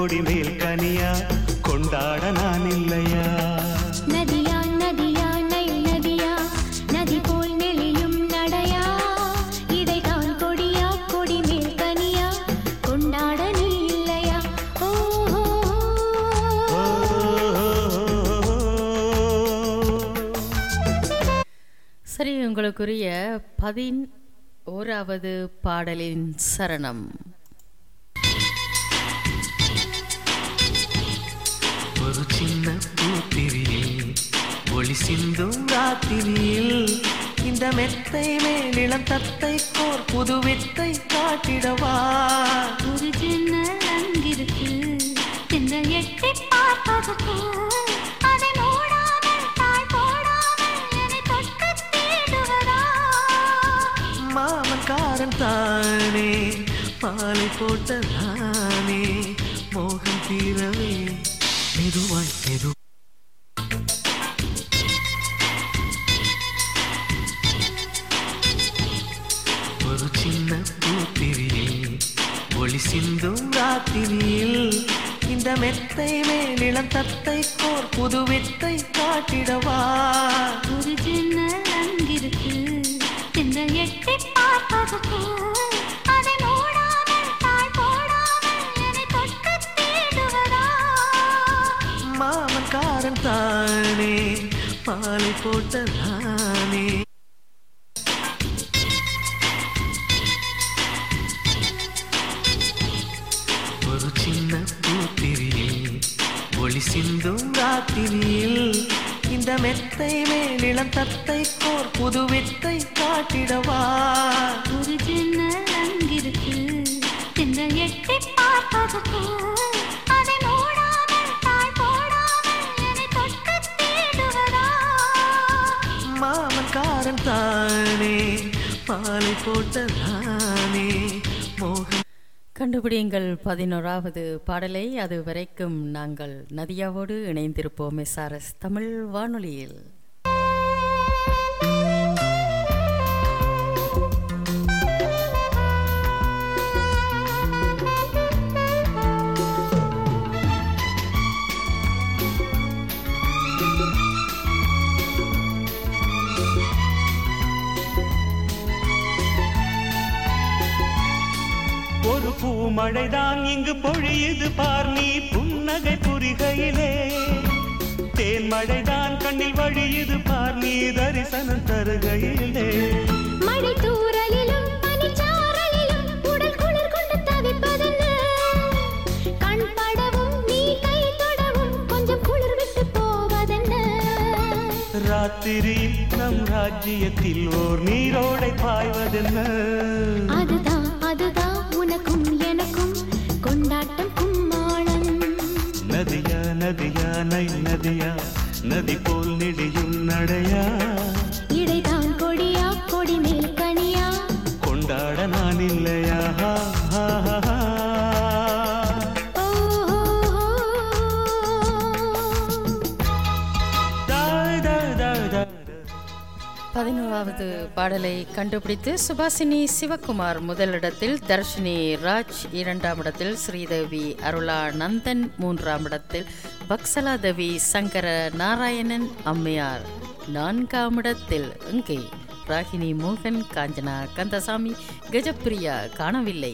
கொடி மேல் கனியா கொண்டாட நான் இல்லையா நதியா நதியா நைல் நதியா நதி போல் நெளியும் நடையா இதைதான் கொடியா கொடி மேல் கனியா கொண்டாட நீ இல்லையா ஓ சரி உங்களுக்குரிய பதின் ஓராவது பாடலின் சரணம் ஒரு சின்ன பூத்திரியில் ஒளி சிந்தும் ராத்திரியில் இந்த மெத்தை மேலிளம் தத்தை கோர் புது வித்தை காட்டிடவா ஒரு ஜன்னல் அங்கிருக்கு தென்றல் எட்டி பார்ப்பதற்கு அதை மூடாமல் தாழ் போடாமல் என்னை தொட்டு தேடுவதா மாமன்காரன் தானே பாலை போட்ட நானே மோகம் தீரவே மெதுவாய் மெது ஒரு சின்ன பூத்திரியில் ஒளி சிந்தும் ராத்திரியில் இந்த மெத்தை மேலிளம் தத்தை கோர் புது வித்தை காட்டிடவா ஒரு ஜன்னல் அங்கிருக்கு தென்றல் எட்டி பார்ப்பதற்கு அதை மூடாமல் தாழ் போடாமல் என்னை தொட்டு தேடுவதா மாமன்காரன் தானே பாலை போட்ட நானே ஒரு சின்ன பூத்திரியில் ஒளி சிந்தும் ராத்திரியில் இந்த மெத்தை மேலிளம் தத்தை கோர் புது வித்தை காட்டிடவா ஒரு ஜன்னல் அங்கிருக்கு தென்றல் எட்டி பார்ப்பதற்கு அதை மூடாமல் தாழ் போடாமல் என்னை தொட்டு தேடுவதா மாமன்காரன் தானே பாலை போட்ட நானே மோகம் கண்டுபிடியுங்கள் பதினோராவது பாடலை அது வரைக்கும் நாங்கள் நதியாவோடு இணைந்திருப்போம் எஸ்ஆர்எஸ் தமிழ் வானொலியில் ஒரு பூமழைதான் இங்கு பொழியுது பார் நீ புன்னகை புரிகையிலே தேன் மழைதான் கண்ணில் வழியுது பார் நீ தரிசனம் தருகையிலே மழை தூறலிலும் பனிச்சாரலிலும் உடல் குளிர் கொண்டு தவிப்பதென்ன கண் படவும் நீ கை தொடவும் கொஞ்சம் குளிர் விட்டு போவதென்ன ராத்திரி நம் ராஜ்யத்தில் ஓர் நீரோடை பாய்வதென்ன அதுதான் அதுதான் உனக்கும் எனக்கும் கொண்டாட்டம் கும்மாளம் நதியா நதியா நை நதியா நதி போல் நெடியும் நடையா இடைதான் கொடியா கொடி மேல் கனியா கொண்டாட நான் இல்லையா ஹா, ஹா, ஹா, ஹா. தாய், தாய், தாய், தாய். பதினோராவது பாடலை கண்டுபிடித்து சுபாசினி சிவகுமார் முதலிடத்தில் தர்ஷினி ராஜ் இரண்டாம் இடத்தில் ஸ்ரீதேவி அருளா நந்தன் மூன்றாம் இடத்தில் பக்சலாதேவி சங்கர நாராயணன் அம்மையார் நான்காம் இடத்தில் இங்கே ராகினி மோகன் காஞ்சனா கந்தசாமி கஜப்பிரியா காணவில்லை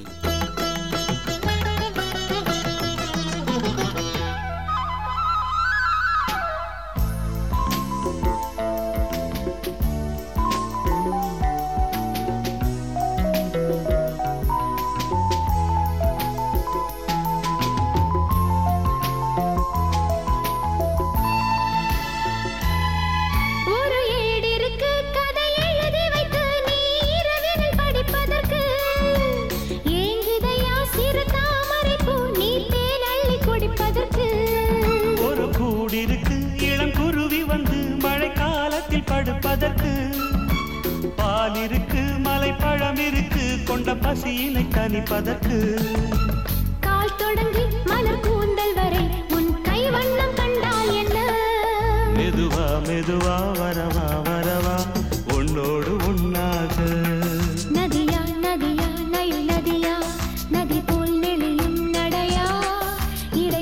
ஒரு ஏடிருக்கு கதை எழுதி வைத்து நீ இரவினில் படிப்பதற்கு ஏங்குதையா சிறு தாமரை பூ நீ தேன் அள்ளி குடிப்பதற்கு ஒரு கூடிருக்கு இளம் குருவி வந்து மழை காலத்தில் படுப்பதற்கு பால் இருக்கு மலைப்பழம் இருக்கு கொண்ட பசியினை தணிப்பதற்கு கால் தொடங்கி மலர் கூந்தல் வரை உன் கை வண்ணம் கண்டால் என்ன மெதுவா மெதுவா வரவா வரவா உன்னோடு உன்னாக நதியா நதியா நைல் நதியா நதி போல் நெளியும் நடையா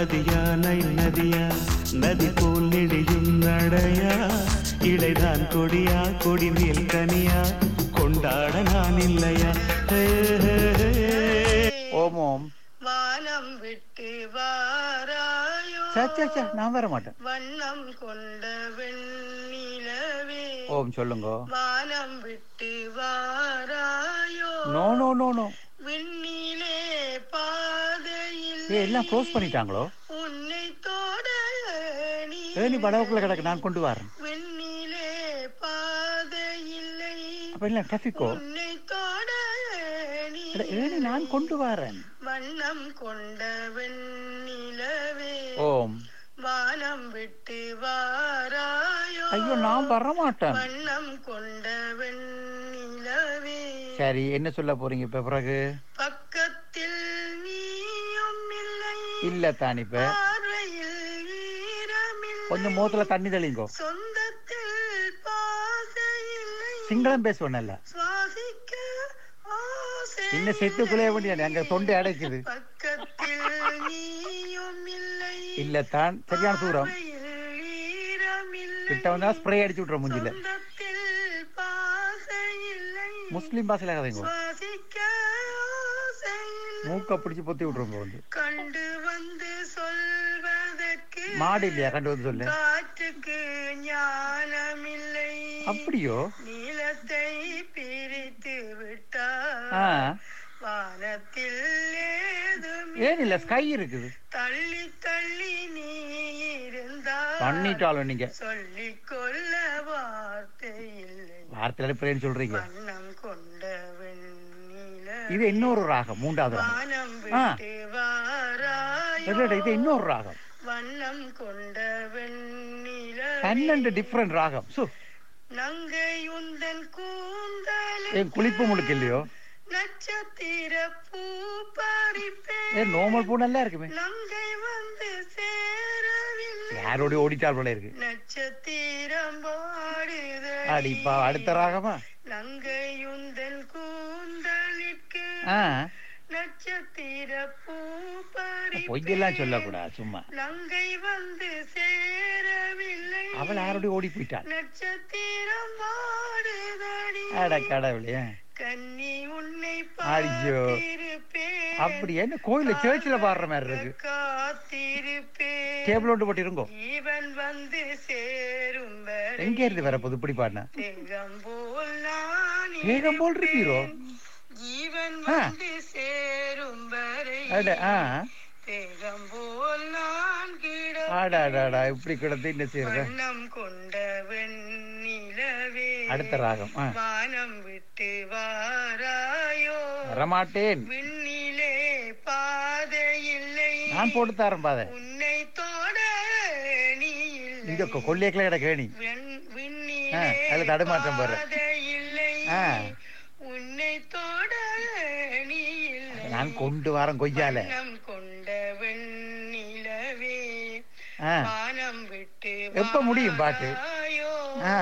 நதியா நைல் நதியா நதி போல் நெடியும் நடையா இடைதான் கொடியா கொடி மேல் கனியா கொண்டாட நான் இல்லையா ஹே, ஹே, ஹே. ஓம் ஓம் வானம் விட்டு வாராயோ சே, சே, சே, நான் வர மாட்டேன் வண்ணம் கொண்ட வெண்ணிலவே ஓம் சொல்லுங்க வானம் விட்டு வாராயோ நோ நோ நோ நோ விண்ணிலே பாதையில் ஏ எல்லாம் க்ளோஸ் பண்ணிட்டாங்களோ உன்னை தோட நீ ஏனி படவுக்குள்ள கிடக்கு நான் கொண்டு வரேன் விண்ணிலே பாதையில்லை அப்ப இல்ல டிராபிக்கோ உன்னை தோட நீ ஏனி நான் கொண்டு வரேன் வண்ணம் கொண்ட வெண்ணிலவே ஓம் வானம் விட்டு வாராயோ ஐயோ நான் வர மாட்டேன் வண்ணம் கொண்ட வெண்ணிலவே சரி என்ன சொல்ல போறீங்க இப்ப பிறகு பக்கத்தில் நீயும் இல்லை இல்ல தான் இப்ப பார்வையில் ஈரமில்லை கொஞ்சம் மோத்துல தண்ணி தெளிங்கோ சொந்தத்தில் பாசையில்லை சிங்களம் பேசுவேன்ல சுவாசிக்க ஆசை இன்னும் செத்துக்குள்ளே வேண்டிய அங்க தொண்டை அடைக்குது பக்கத்தில் நீயும் இல்லை இல்ல தான் சரியான தூரம் ஈரமில்லை கிட்ட வந்தா ஸ்ப்ரே அடிச்சு விட்டுற மூஞ்சில சொந்தத்தில் பாசையில்லை முஸ்லீம் பாசையில கதைங்க சுவாசிக்க ஆசையில்லை மூக்க பிடிச்சு பொத்தி விட்டுருங்க வந்து கண்டு வந்து சொல்வதற்கு மாடு இல்லையா கண்டு வந்து சொல்லு காற்றுக்கு ஞானமில்லை அப்படியோ நீளத்தை பிரித்து ஆ விட்டார் வானத்தில் ஏதும் ஏன் இல்ல ஸ்கை இருக்குது தள்ளி தள்ளி நீ இருந்தால் பண்ணிட்டாலும் நீங்க சொல்லிக் கொள்ள வார்த்தை இல்லை வார்த்தையில பிரேன்னு சொல்றீங்க வண்ணம் கொண்ட வெண்ணில இது இன்னொரு ராகம் மூன்றாவது ராகம் வானம் ஆ. விட்டு வாராயோ இல்ல, இல்ல, இது இன்னொரு ராகம் வண்ணம் கொண்ட வெண்ணில பன்னெண்டு டிஃப்ரெண்ட் ராகம் சு நங்கை உந்தன் கூந்தல் ஏன் குளிப்பு முழுக்க இல்லையோ நட்சத்திர பூ பறிப்பேன் ஏன் நார்மல் பூ நல்லா இருக்குமே நங்கை வந்து சேரவில்லை யாரோட ஓடிட்டால் போல இருக்கு நட்சத்திரம் பாடுதல் அடிப்பா அடுத்த ராகமா நங்கை உந்தன் கூந்தலிற்கு ஆ நட்சத்திர பூ பறிப்பேன் பொய்யெல்லாம் சொல்லக்கூடாது சும்மா நங்கை வந்து சேரவில்லை அவள் யாரோட ஓடி போயிட்டாள் நட்சத்திரம் பாடுதடி அட கடவுளே கன்னி உன்னை ஐயோ பார்த்திருப்பேன் அப்படி என்ன கோயில சேர்ச்சில பாடுற மாதிரி இருக்கு காத்திருப்பேன் டேபிள் ஒன்று போட்டு இருங்கோ இவன் வந்து சேரும் வரை எங்க இருந்து வர போது இப்படி பாடின தேகம் போல் நான் வேகம் போல் இருக்கீரோ ஜீவன் ஆ. வந்து சேரும் வரை அட ஆ தேகம் போல் நான் கிட ஆடா ஆடாடா இப்படி கிடந்து என்ன செய்யறது வண்ணம் கொண்ட வெண்ணிலவே அடுத்த ராகம் ஆ வானம் விட்டு வாராயோ வரமாட்டேன் விண்ணிலே பாதை இல்லை நான் போட்டு தரேன் பாதை உன்னை தோட நீ இல்லை இங்க கொ- கொல்லியக்கில கிட கேணி வெண்- ஆ, விண்ணிலே அதுல தடுமாற்றம் பாரு பாதை இல்லை ஆ உன்னை தோட நீ இல்லை நான் கொண்டு வரேன் கொய்யால வண்ணம் கொண்ட வெண்ணிலவே ஆ வானம் விட்டு எப்ப முடியும் பாட்டு வாராயோ ஆ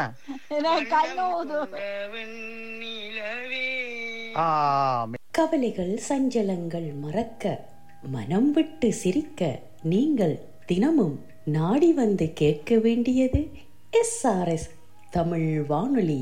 கொண்ட வெண்ணிலவே ஆ கவலைகள் சஞ்சலங்கள் மறக்க மனம் விட்டு சிரிக்க நீங்கள் தினமும் நாடி வந்து கேட்க வேண்டியது எஸ்ஆர்எஸ் தமிழ் வானொலி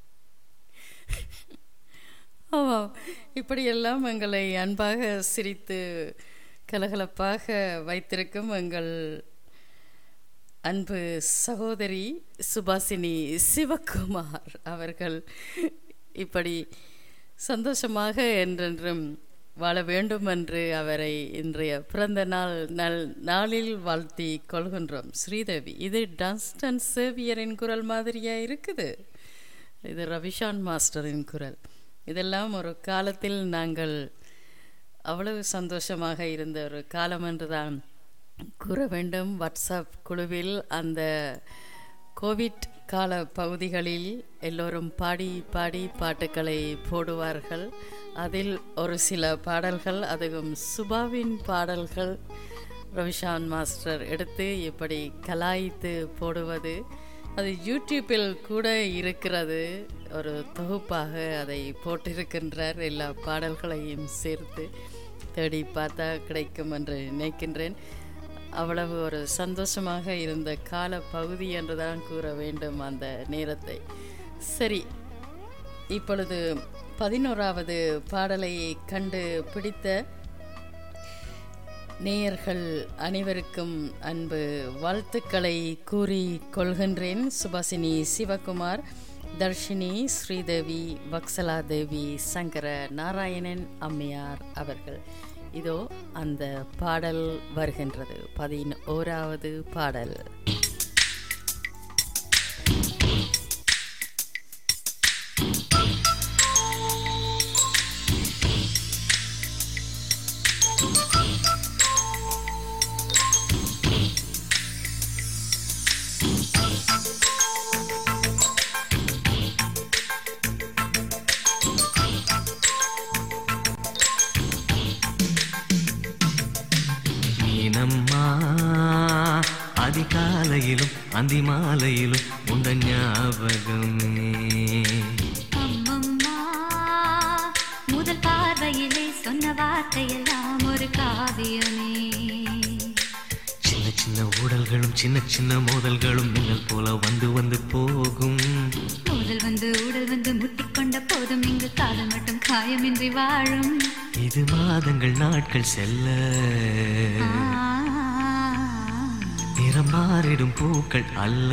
ஆமாம் இப்படியெல்லாம் எங்களை அன்பாக சிரித்து கலகலப்பாக வைத்திருக்கும் எங்கள் அன்பு சகோதரி சுபாசினி சிவகுமார் அவர்கள் இப்படி சந்தோஷமாக என்றென்றும் வாழ வேண்டும் என்று அவரை இன்றைய பிறந்த நாள் நல் நாளில் வாழ்த்தி கொள்கின்றோம் ஸ்ரீதேவி இது டன்ஸ்டன் சேவியரின் குரல் மாதிரியா இருக்குது இது ரவிஷான் மாஸ்டரின் குரல் இதெல்லாம் ஒரு காலத்தில் நாங்கள் அவ்வளவு சந்தோஷமாக இருந்த ஒரு காலம் என்றுதான் கூற வேண்டும் வாட்ஸ்அப் குழுவில் அந்த கோவிட் கால பகுதிகளில் எல்லோரும் பாடி பாடி பாட்டுக்களை போடுவார்கள் அதில் ஒரு சில பாடல்கள் அதுவும் சுபாவின் பாடல்கள் ரவிஷான் மாஸ்டர் எடுத்து இப்படி கலாய்த்து போடுவது அது யூடியூப்பில் கூட இருக்கிறது ஒரு தொகுப்பாக அதை போட்டிருக்கின்றார் எல்லா பாடல்களையும் சேர்த்து தேடி பார்த்தா கிடைக்கும் என்று நினைக்கின்றேன் அவ்வளவு ஒரு சந்தோஷமாக இருந்த கால பகுதி என்றுதான் கூற வேண்டும் அந்த நேரத்தை சரி இப்பொழுது பதினோராவது பாடலை கண்டு பிடித்த நேயர்கள் அனைவருக்கும் அன்பு வாழ்த்துக்களை கூறி கொள்கின்றேன் சுபாசினி சிவகுமார் தர்ஷினி ஸ்ரீதேவி வக்சலா தேவி சங்கர நாராயணன் அம்மையார் அவர்கள் இதோ அந்த பாடல் வருகின்றது பதினோராவது பாடல் மீனம்மா அதிகாலையிலும் அந்தி மாலையிலும் உண்ட ஞாபகமே அம்மம்மா முதல் பார்வையிலே சொன்ன வார்த்தையெல்லாம் ஒரு காவியமே சின்ன சின்ன ஊடல்களும் சின்ன சின்ன மோதல்களும் மின்னல் போல வந்து வந்து போகும் முதல் வந்து உடல் வந்து முட்டிக்கொண்ட போதும் இங்கு காதல் மட்டும் காயமின்றி வாழும் இது மாதங்கள் நாட்கள் செல்ல நிறம் மாறிடும் பூக்கள் அல்ல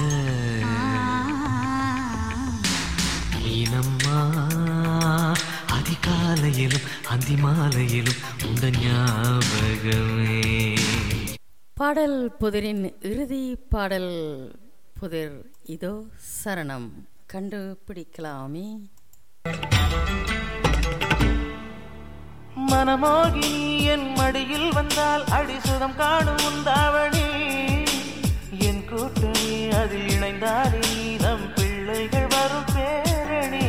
மீனம்மா அதிகாலையிலும் அந்தி மாலையிலும் உண்ட ஞாபகமே பாடல் புதிரின் இறுதி பாடல் புதிர் இதோ சரணம் கண்டுபிடிக்கலாமே மனமோகினி என் மடியில் வந்தால் அடிசுதம் காணும் உந்தாவணி என் கூட்டணி அதில் இணைந்தாலே நம் பிள்ளைகள் வரும் பேரணி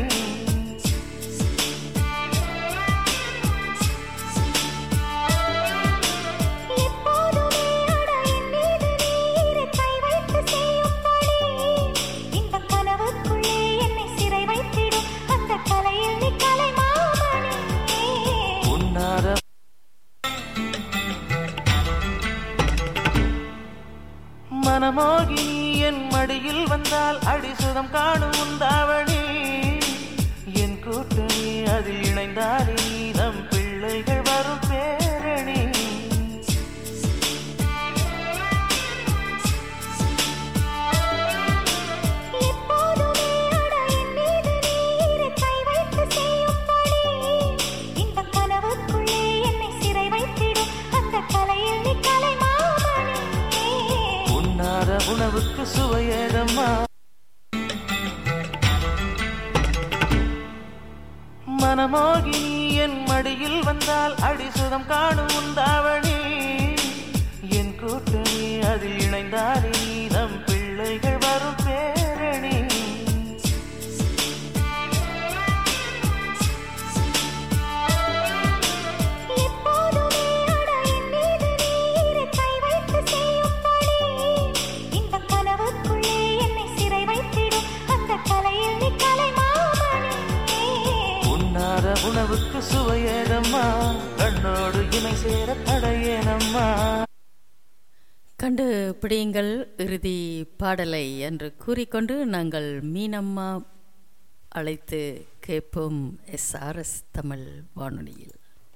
எப்போதுமே அட என் மீது நீ இரு கை வைத்து செய்யும்படி இன்பக் கனவுக்குள்ளே என்னை சிறை வைத்திடும் அந்த கலையில் நீ கலைமாமணி உன்னார மனமோகினி என் மடியில் வந்தால் அடிசுதம் காணும் உந்தாவணி என் கூட்டணி அதில் இணைந்தாலே நம் பிள்ளைகள் வரும் பேரணி எப்போதுமே அட என் மீது நீ இரு கை வைத்து செய்யும்படி இன்பக் கனவுக்குள்ளே என்னை சிறை வைத்திடும் அந்த கலையில் நீ கலைமாமணி உன்னார உணவுக்கு சுவையேதம்மா மனமோகினி என் மடியில் வந்தால் அடிசுதம் காணும் உந்தாவணி என் கூட்டணி அதில் இணைந்தாலே நம் பிள்ளைகள் வரும் பேரணி எப்போதுமே அட என் மீது நீ இரு கை வைத்து செய்யும்படி இன்பக் கனவுக்குள்ளே என்னை சிறை வைத்திடும் அந்த கலையில் நீ கலைமாமணி உன்னார உணவுக்கு சுவையேதம்மா கண்ணோடு இணை சேர தடையேனம்மா கண்டு பிடியுங்கள் இறுதி பாடலை என்று கூறிக்கொண்டு நாங்கள் மீனம்மா அழைத்து கேட்போம் எஸ்ஆர்எஸ் தமிழ் வானொலியில்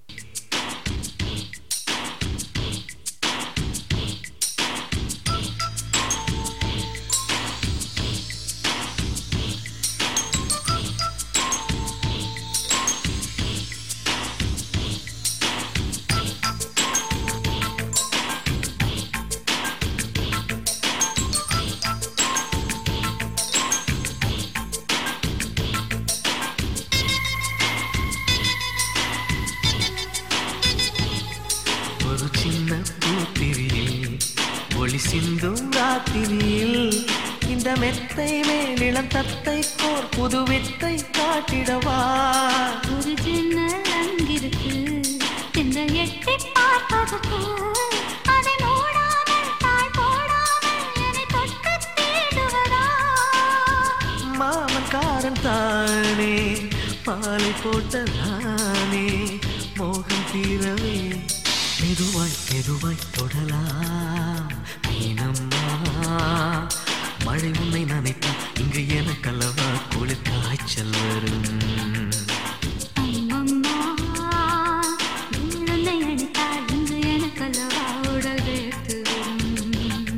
ஒரு சின்ன பூத்திரியில் ஒளி சிந்தும் ராத்திரியில் இந்த மெத்தை மேலிளம் தத்தை கோர் புது வித்தை காட்டிடவா ஒரு ஜன்னல் அங்கிருக்கு இந்த எட்டி பார்ப்பதற்கு அதை மூடாமல் தாழ் போடாமல் என்னை தொட்டு தேடுவதா மாமன் காரன் தானே மாலை போட்ட நானே மோகம் தீரவே நீ மெதுவாய் மெதுவாய் தொடலாம் மீனம்மா மழை உன்னை நினைத்தால் இங்கு எனக்கல்லவா குளிர் காய்ச்சல் வரும் அம்மம்மா, உன்னை அடித்தால் இங்கு எனக்கல்லவா உடல் வேர்த்து வரும்.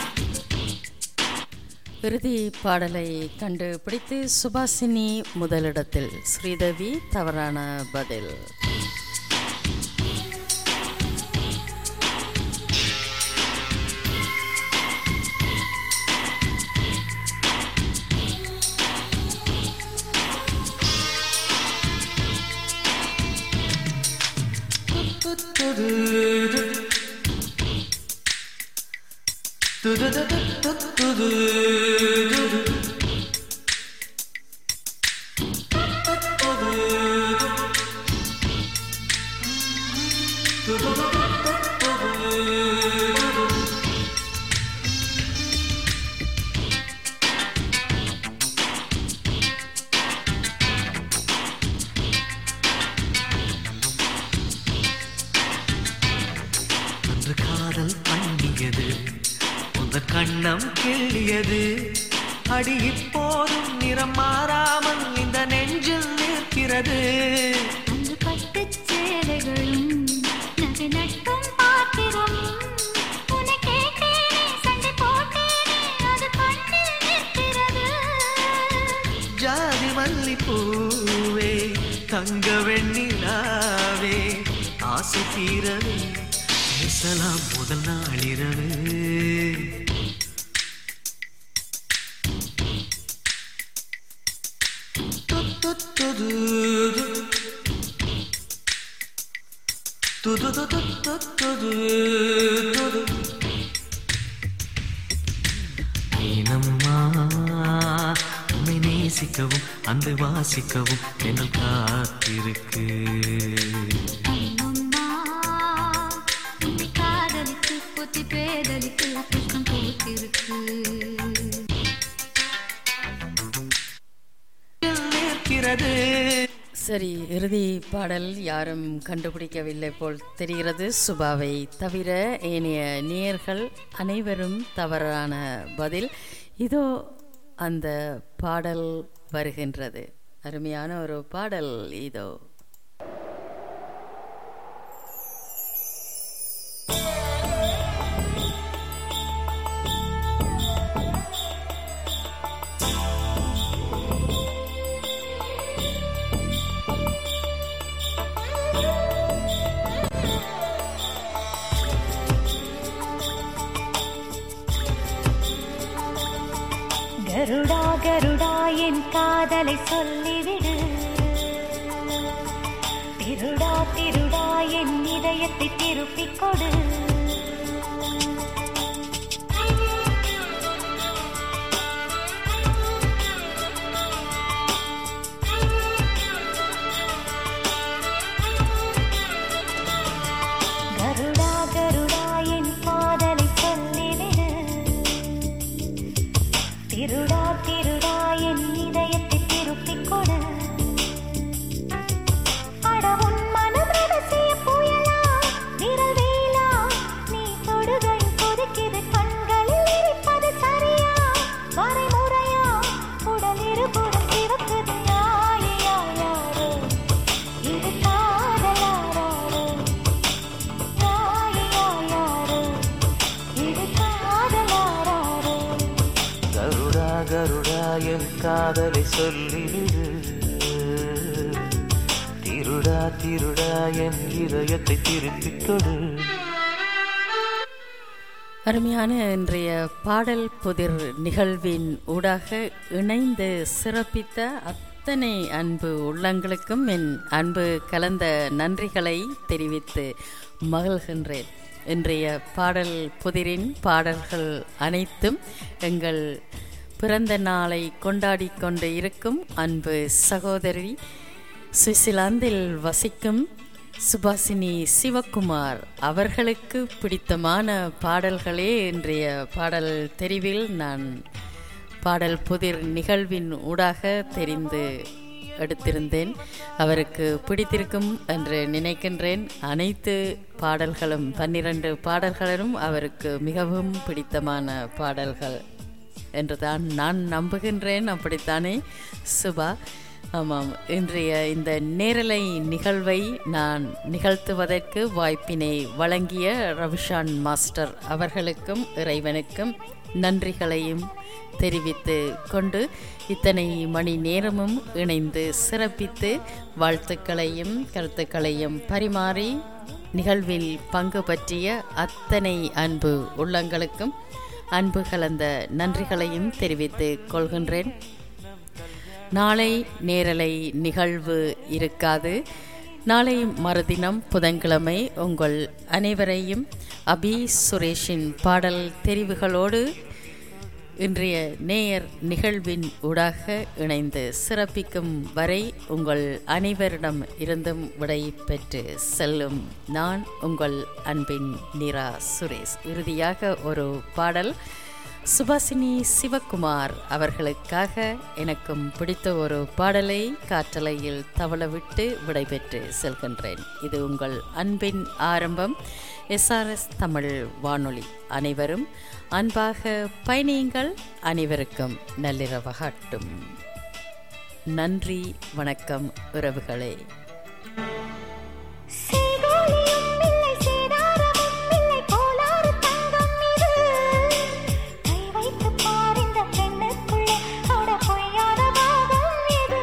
இறுதி பாடலை கண்டுபிடித்து சுபாசினி முதலிடத்தில் ஸ்ரீதேவி தவறான பதில் அன்று காதல் பண்ணியது உந்தன் கண்ணம் கிள்ளியது அடி இப்போதும் நிறம் மாறாமல் இந்த நெஞ்சில் நிற்கிறது அன்று பட்டுச் சேலைகளும் நகை நட்டும் பாத்திரம் உன்னை கேட்டேனே சண்டை போட்டேனே அது கண்ணில் நிற்கிறது ஜாதி மல்லிப்பூவே தங்க வெண்ணிலாவே ஆசை தீரவே பேசலாம் முதல் நாளிரவு மீனம்மா உன்னை நேசிக்கவும் அந்த வாசிக்கவும் என்னல் காத்திருக்கு அம்மம்மா, உன்னை காதலித்து புத்தி பேதலித்து புஷ்பம் பூத்திருக்கு நிற்கிறது சரி இறுதி பாடல் யாரும் கண்டுபிடிக்கவில்லை போல் தெரிகிறது சுபாவை தவிர ஏனைய நேயர்கள் அனைவரும் தவறான பதில் இதோ அந்த பாடல் வருகின்றது அருமையான ஒரு பாடல் இதோ கருடா கருடா என் காதலை சொல்லிவிடு திருடா திருடா என் இதயத்தை திருப்பிக் கொடு கருடா கருடா என் காதலை சொல்லிவிடு திருடா திருடா என் இதயத்தை திருப்பிக் கொடு அட உன் மனம் ரகசிய புயலா விரல் வேலா நீ தொடுகையில் கொதிக்குது கண்களில் இருப்பது சரியா வரைமுறையா உடல் இருபுறம் சிவக்குது யாய் யாய் யாரோ இது காதலாரோ யாய் யாய் யாரோ இது காதலாரோ கருடா கருடா என் காதலை சொல்லிவிடு திருடா திருடா என் இதயத்தை திருப்பிக் கொடு அருமையான இன்றைய பாடல் புதிர் நிகழ்வின் ஊடாக இணைந்து சிறப்பித்த அத்தனை அன்பு உள்ளங்களுக்கும் என் அன்பு கலந்த நன்றிகளை தெரிவித்து மகிழ்கின்றேன் இன்றைய பாடல் புதிரின் பாடல்கள் அனைத்தும் எங்கள் பிறந்த நாளை கொண்டாடி கொண்டு இருக்கும் அன்பு சகோதரி சுவிட்சர்லாந்தில் வசிக்கும் சுபாசினி சிவகுமார் அவர்களுக்கு பிடித்தமான பாடல்களே இன்றைய பாடல் தெரிவில் நான் பாடல் புதிர் நிகழ்வின் ஊடாக தெரிந்து எடுத்திருந்தேன் அவருக்கு பிடித்திருக்கும் என்று நினைக்கின்றேன் அனைத்து பாடல்களும் பன்னிரண்டு பாடல்களும் அவருக்கு மிகவும் பிடித்தமான பாடல்கள் என்றுதான் நான் நம்புகின்றேன் அப்படித்தானே சுபா ஆமாம் இன்றைய இந்த நேரலை நிகழ்வை நான் நிகழ்த்துவதற்கு வாய்ப்பினை வழங்கிய ரவிஷான் மாஸ்டர் அவர்களுக்கும் இறைவனுக்கும் நன்றிகளையும் தெரிவித்து கொண்டு இத்தனை மணி நேரமும் இணைந்து சிறப்பித்து வாழ்த்துக்களையும் கருத்துக்களையும் பரிமாறி நிகழ்வில் பங்கு பற்றிய அத்தனை அன்பு உள்ளங்களுக்கும் அன்பு கலந்த நன்றிகளையும் தெரிவித்துக் கொள்கின்றேன் நாளை நேரலை நிகழ்வு இருக்காது நாளை மறுதினம் புதன்கிழமை உங்கள் அனைவரையும் அபி சுரேஷின் பாடல் தெரிவுகளோடு இன்றைய நேயர் நிகழ்வின் ஊடாக இணைந்து சிறப்பிக்கும் வரை உங்கள் அனைவரிடம் இருந்தும் விடை பெற்று செல்லும் நான் உங்கள் அன்பின் நிரா சுரேஷ் இறுதியாக ஒரு பாடல் சுபாசினி சிவகுமார் அவர்களுக்காக எனக்கும் பிடித்த ஒரு பாடலை காற்றலையில் தவளவிட்டு விடைபெற்று செல்கின்றேன் இது உங்கள் அன்பின் ஆரம்பம் எஸ்ஆர்எஸ் தமிழ் வானொலி அனைவரும் அன்பாக பயணியுங்கள் அனைவருக்கும் நள்ளிரவகட்டும் நன்றி வணக்கம் உறவுகளே செய்கூலியும் இல்லை சேதாரமும் இல்லை கோளாறு தங்கம் இது கை வைத்து பார் இந்த பெண்ணுக்குள்ளே அட பொய்யான பாகம் இது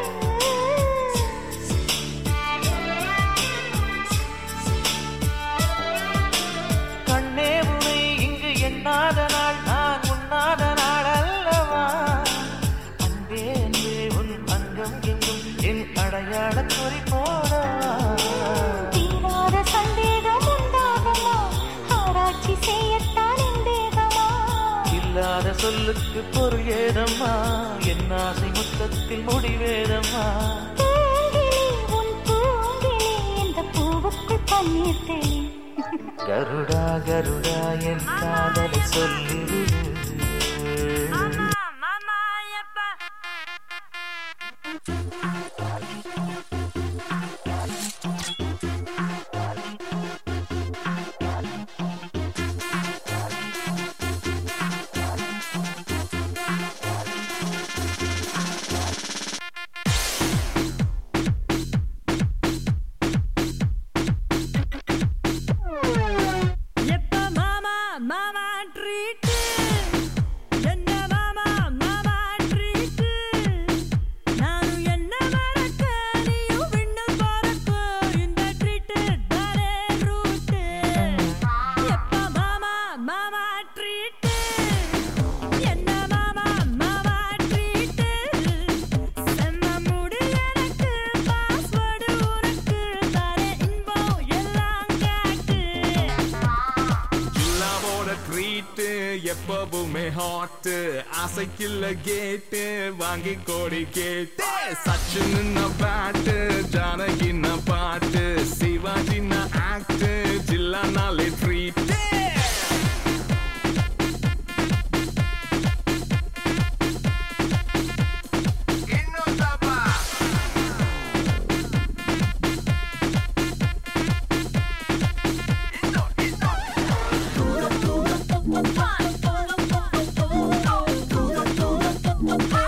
கண்ணே உனை இங்கு எண்ணாத நாள் நான் உண்ணாத நாள் அல்லவா அன்பே அன்பே உன் அங்கம் எங்கும் என் அடையாள குறி போடவா தீராத சந்தேகம் உண்டாகுமா ஆராய்ச்சி செய்யத்தான் என் தேகமா இல்லாத சொல்லுக்கு பொருள் ஏதம்மா என் ஆசை முத்தத்தில் முடிவேதம்மா பூங்கிளி உன் பூங்கிளி இந்த பூவுக்குள் பன்னீர் தெளி கருடா கருடா என் காதலை சொல்லிடு எப்ப மாமா மாமா ட்ரீட் என்ன மாமா மாமா ட்ரீட் நானும் என்ன மறக்க நீயும் விண்ணு பறக்க இந்த ட்ரீட் தானே ரூட் எப்ப மாமா மாமா ட்ரீட் என்ன மாமா மாமா ட்ரீட் செம்ம முடி எனக்கு பாஸ்வேர்டு உனக்கு தானே இன்பம் எல்லாம் காட்டு ஜில்லாவோட ட்ரீட்டு எப்பவுமே ஹாட்டு ஆசைக்குள்ள கேட்டு வாங்கி கோடி கேட்டு சச்சின் பேட்டு ஜானகின்ன பாட்டு சிவாஜின ஆக்ட் ஜில்லானாலே ட்ரீட்டு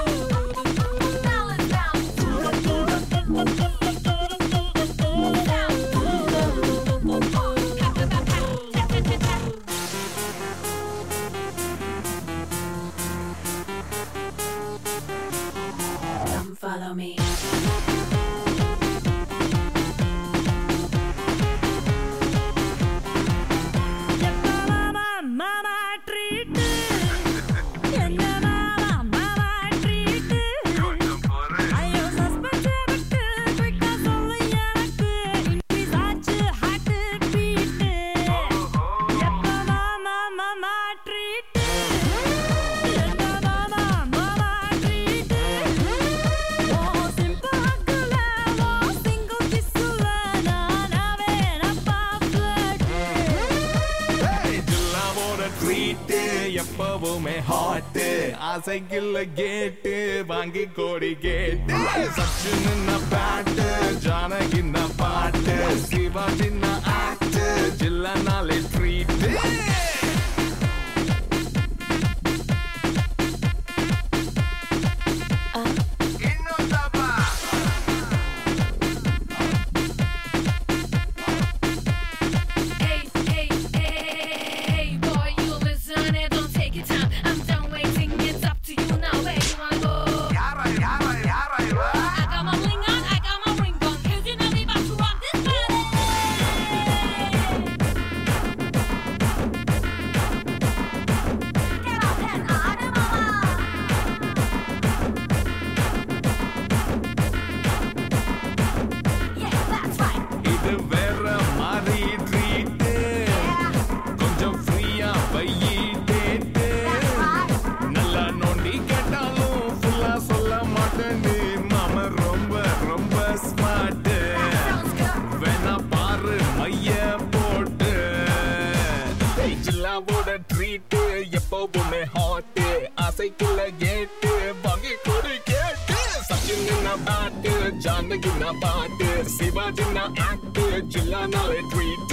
Now எப்பவுமே ஹாட் ஆசைக்குள்ள கேட்டு வாங்கி கோடி கேட்டு சச்சின் பேட்டு ஜானகின்ன பாட்டு சிவாஜின்ன ஆக்ட் ஜில்லனாலே treat Hey, hey, hey, boy, you listen and don't take your time. I'm done waiting, it's up to you now. Where you wanna go? I got my bling on, I got my ring on. 'Cause you know we about to rock this party. Get up and out of Yeah, that's right. இது வேற மாதிரி treat கொஞ்சம் ஃப்ரீயா வையி date நல்லா நோண்டி கேட்டாலும் ஃபுல்லா சொல்ல மாட்டேன்னு மாம ரொம்ப ரொம்ப ஸ்மார்ட் வேணா பாரு மைய போட்டு ஜில்லாவோட ட்ரீட் எப்பவுமே ஹாட் ஆசைக்குள்ள கேட்டு வாங்கி கொடு கேட்டு சச்சின் பாட்டு ஜானகி பாட்டு சிவாஜி ஆக்ட் ஜில்லானாலே ட்ரீட்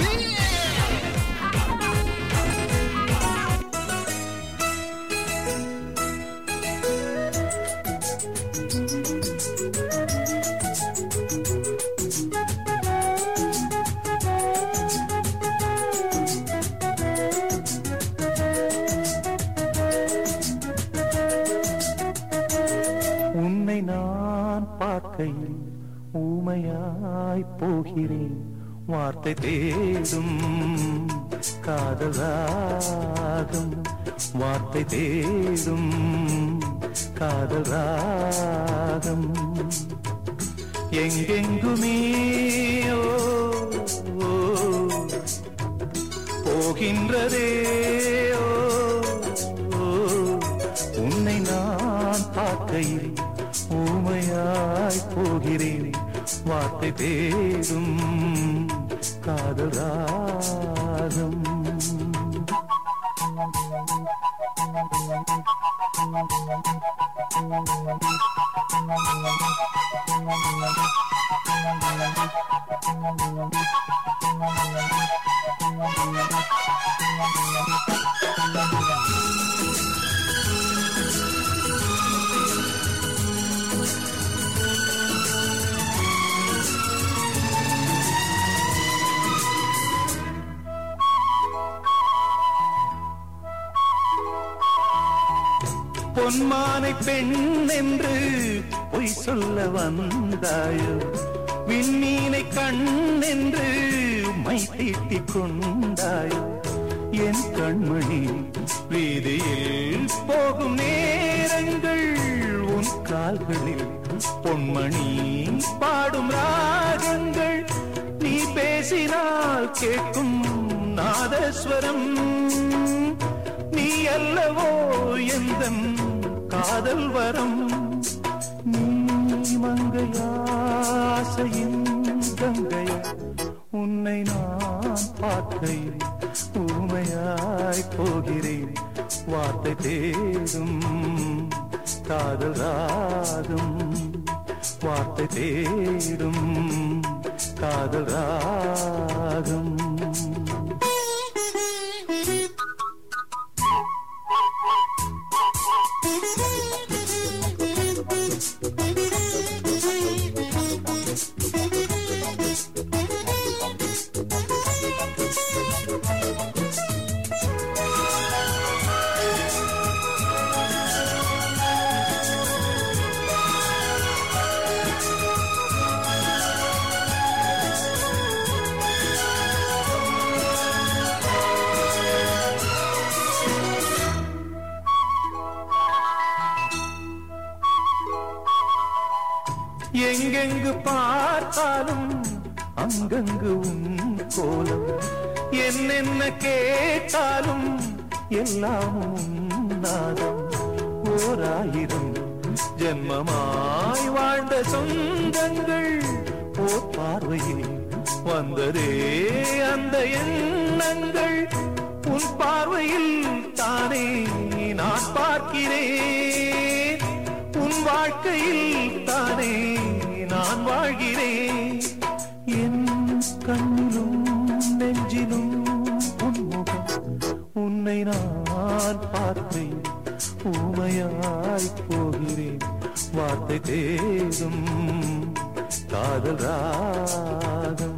உன்னை நான் பார்க்கையில் ஊமையாய் போகிறேன் வார்த்தை தேடும் காதல் ராகம் வார்த்தை தேடும் காதல் ராகம் எங்கெங்குமே ஓ, ஓ, போகின்றதே ஓ, ஓ, உன்னை நான் பார்க்கையில் ஊமையாய் போகிறேன் வார்த்தை தேடும் காதல் ராகம் பொன்மானை பெண் என்று பொய் சொல்ல வந்தாயோ விண்ணீனை கண் என்று மை தீட்டிக் கொண்டாயோ என் கண்மணி வீதியில் போகும் நேரங்கள் உன் கால்களில் பொன்மணி பாடும் ராகங்கள் நீ பேசினால் கேட்கும் நாதஸ்வரம் நீ அல்லவோ எந்த காதல் வரம் நீ மங்கையாசையின் கங்கை உன்னை நான் பார்க்கையில் ஊமையாய் போகிறேன் வார்த்தை தேடும் காதல் ராகம் வார்த்தை தேடும் காதல் ராகம் எங்கெங்கு பார்த்தாலும் அங்கங்கு உன் கோலம் என்னென்ன கேட்டாலும் எல்லாம் உன் நாதம் ஓராயிரம் ஜென்மமாய் வாழ்ந்த சொந்தங்கள் ஓர் பார்வையில் வந்ததே அந்த எண்ணங்கள் உன் பார்வையில் தானே நான் பார்க்கிறேன் உன் வாழ்க்கையில் தானே நான் வாழ்கிறேன் என் கண்ணிலும் நெஞ்சிலும் உன் முகம் உன்னை நான் பார்த்தேன் ஊமையாய் போகிறேன் வார்த்தை தேடும் காதல் ராகம்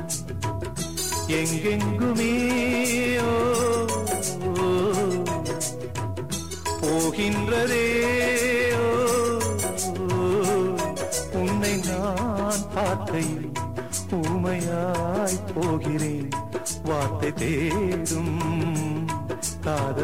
எங்கெங்குமே ஓ, ஓ, போகின்றதே ஓ, ஓ, உன்னை நான் பார்க்கையில் ஊமையாய் போகிறேன் வார்த்தை தேடும் காதல்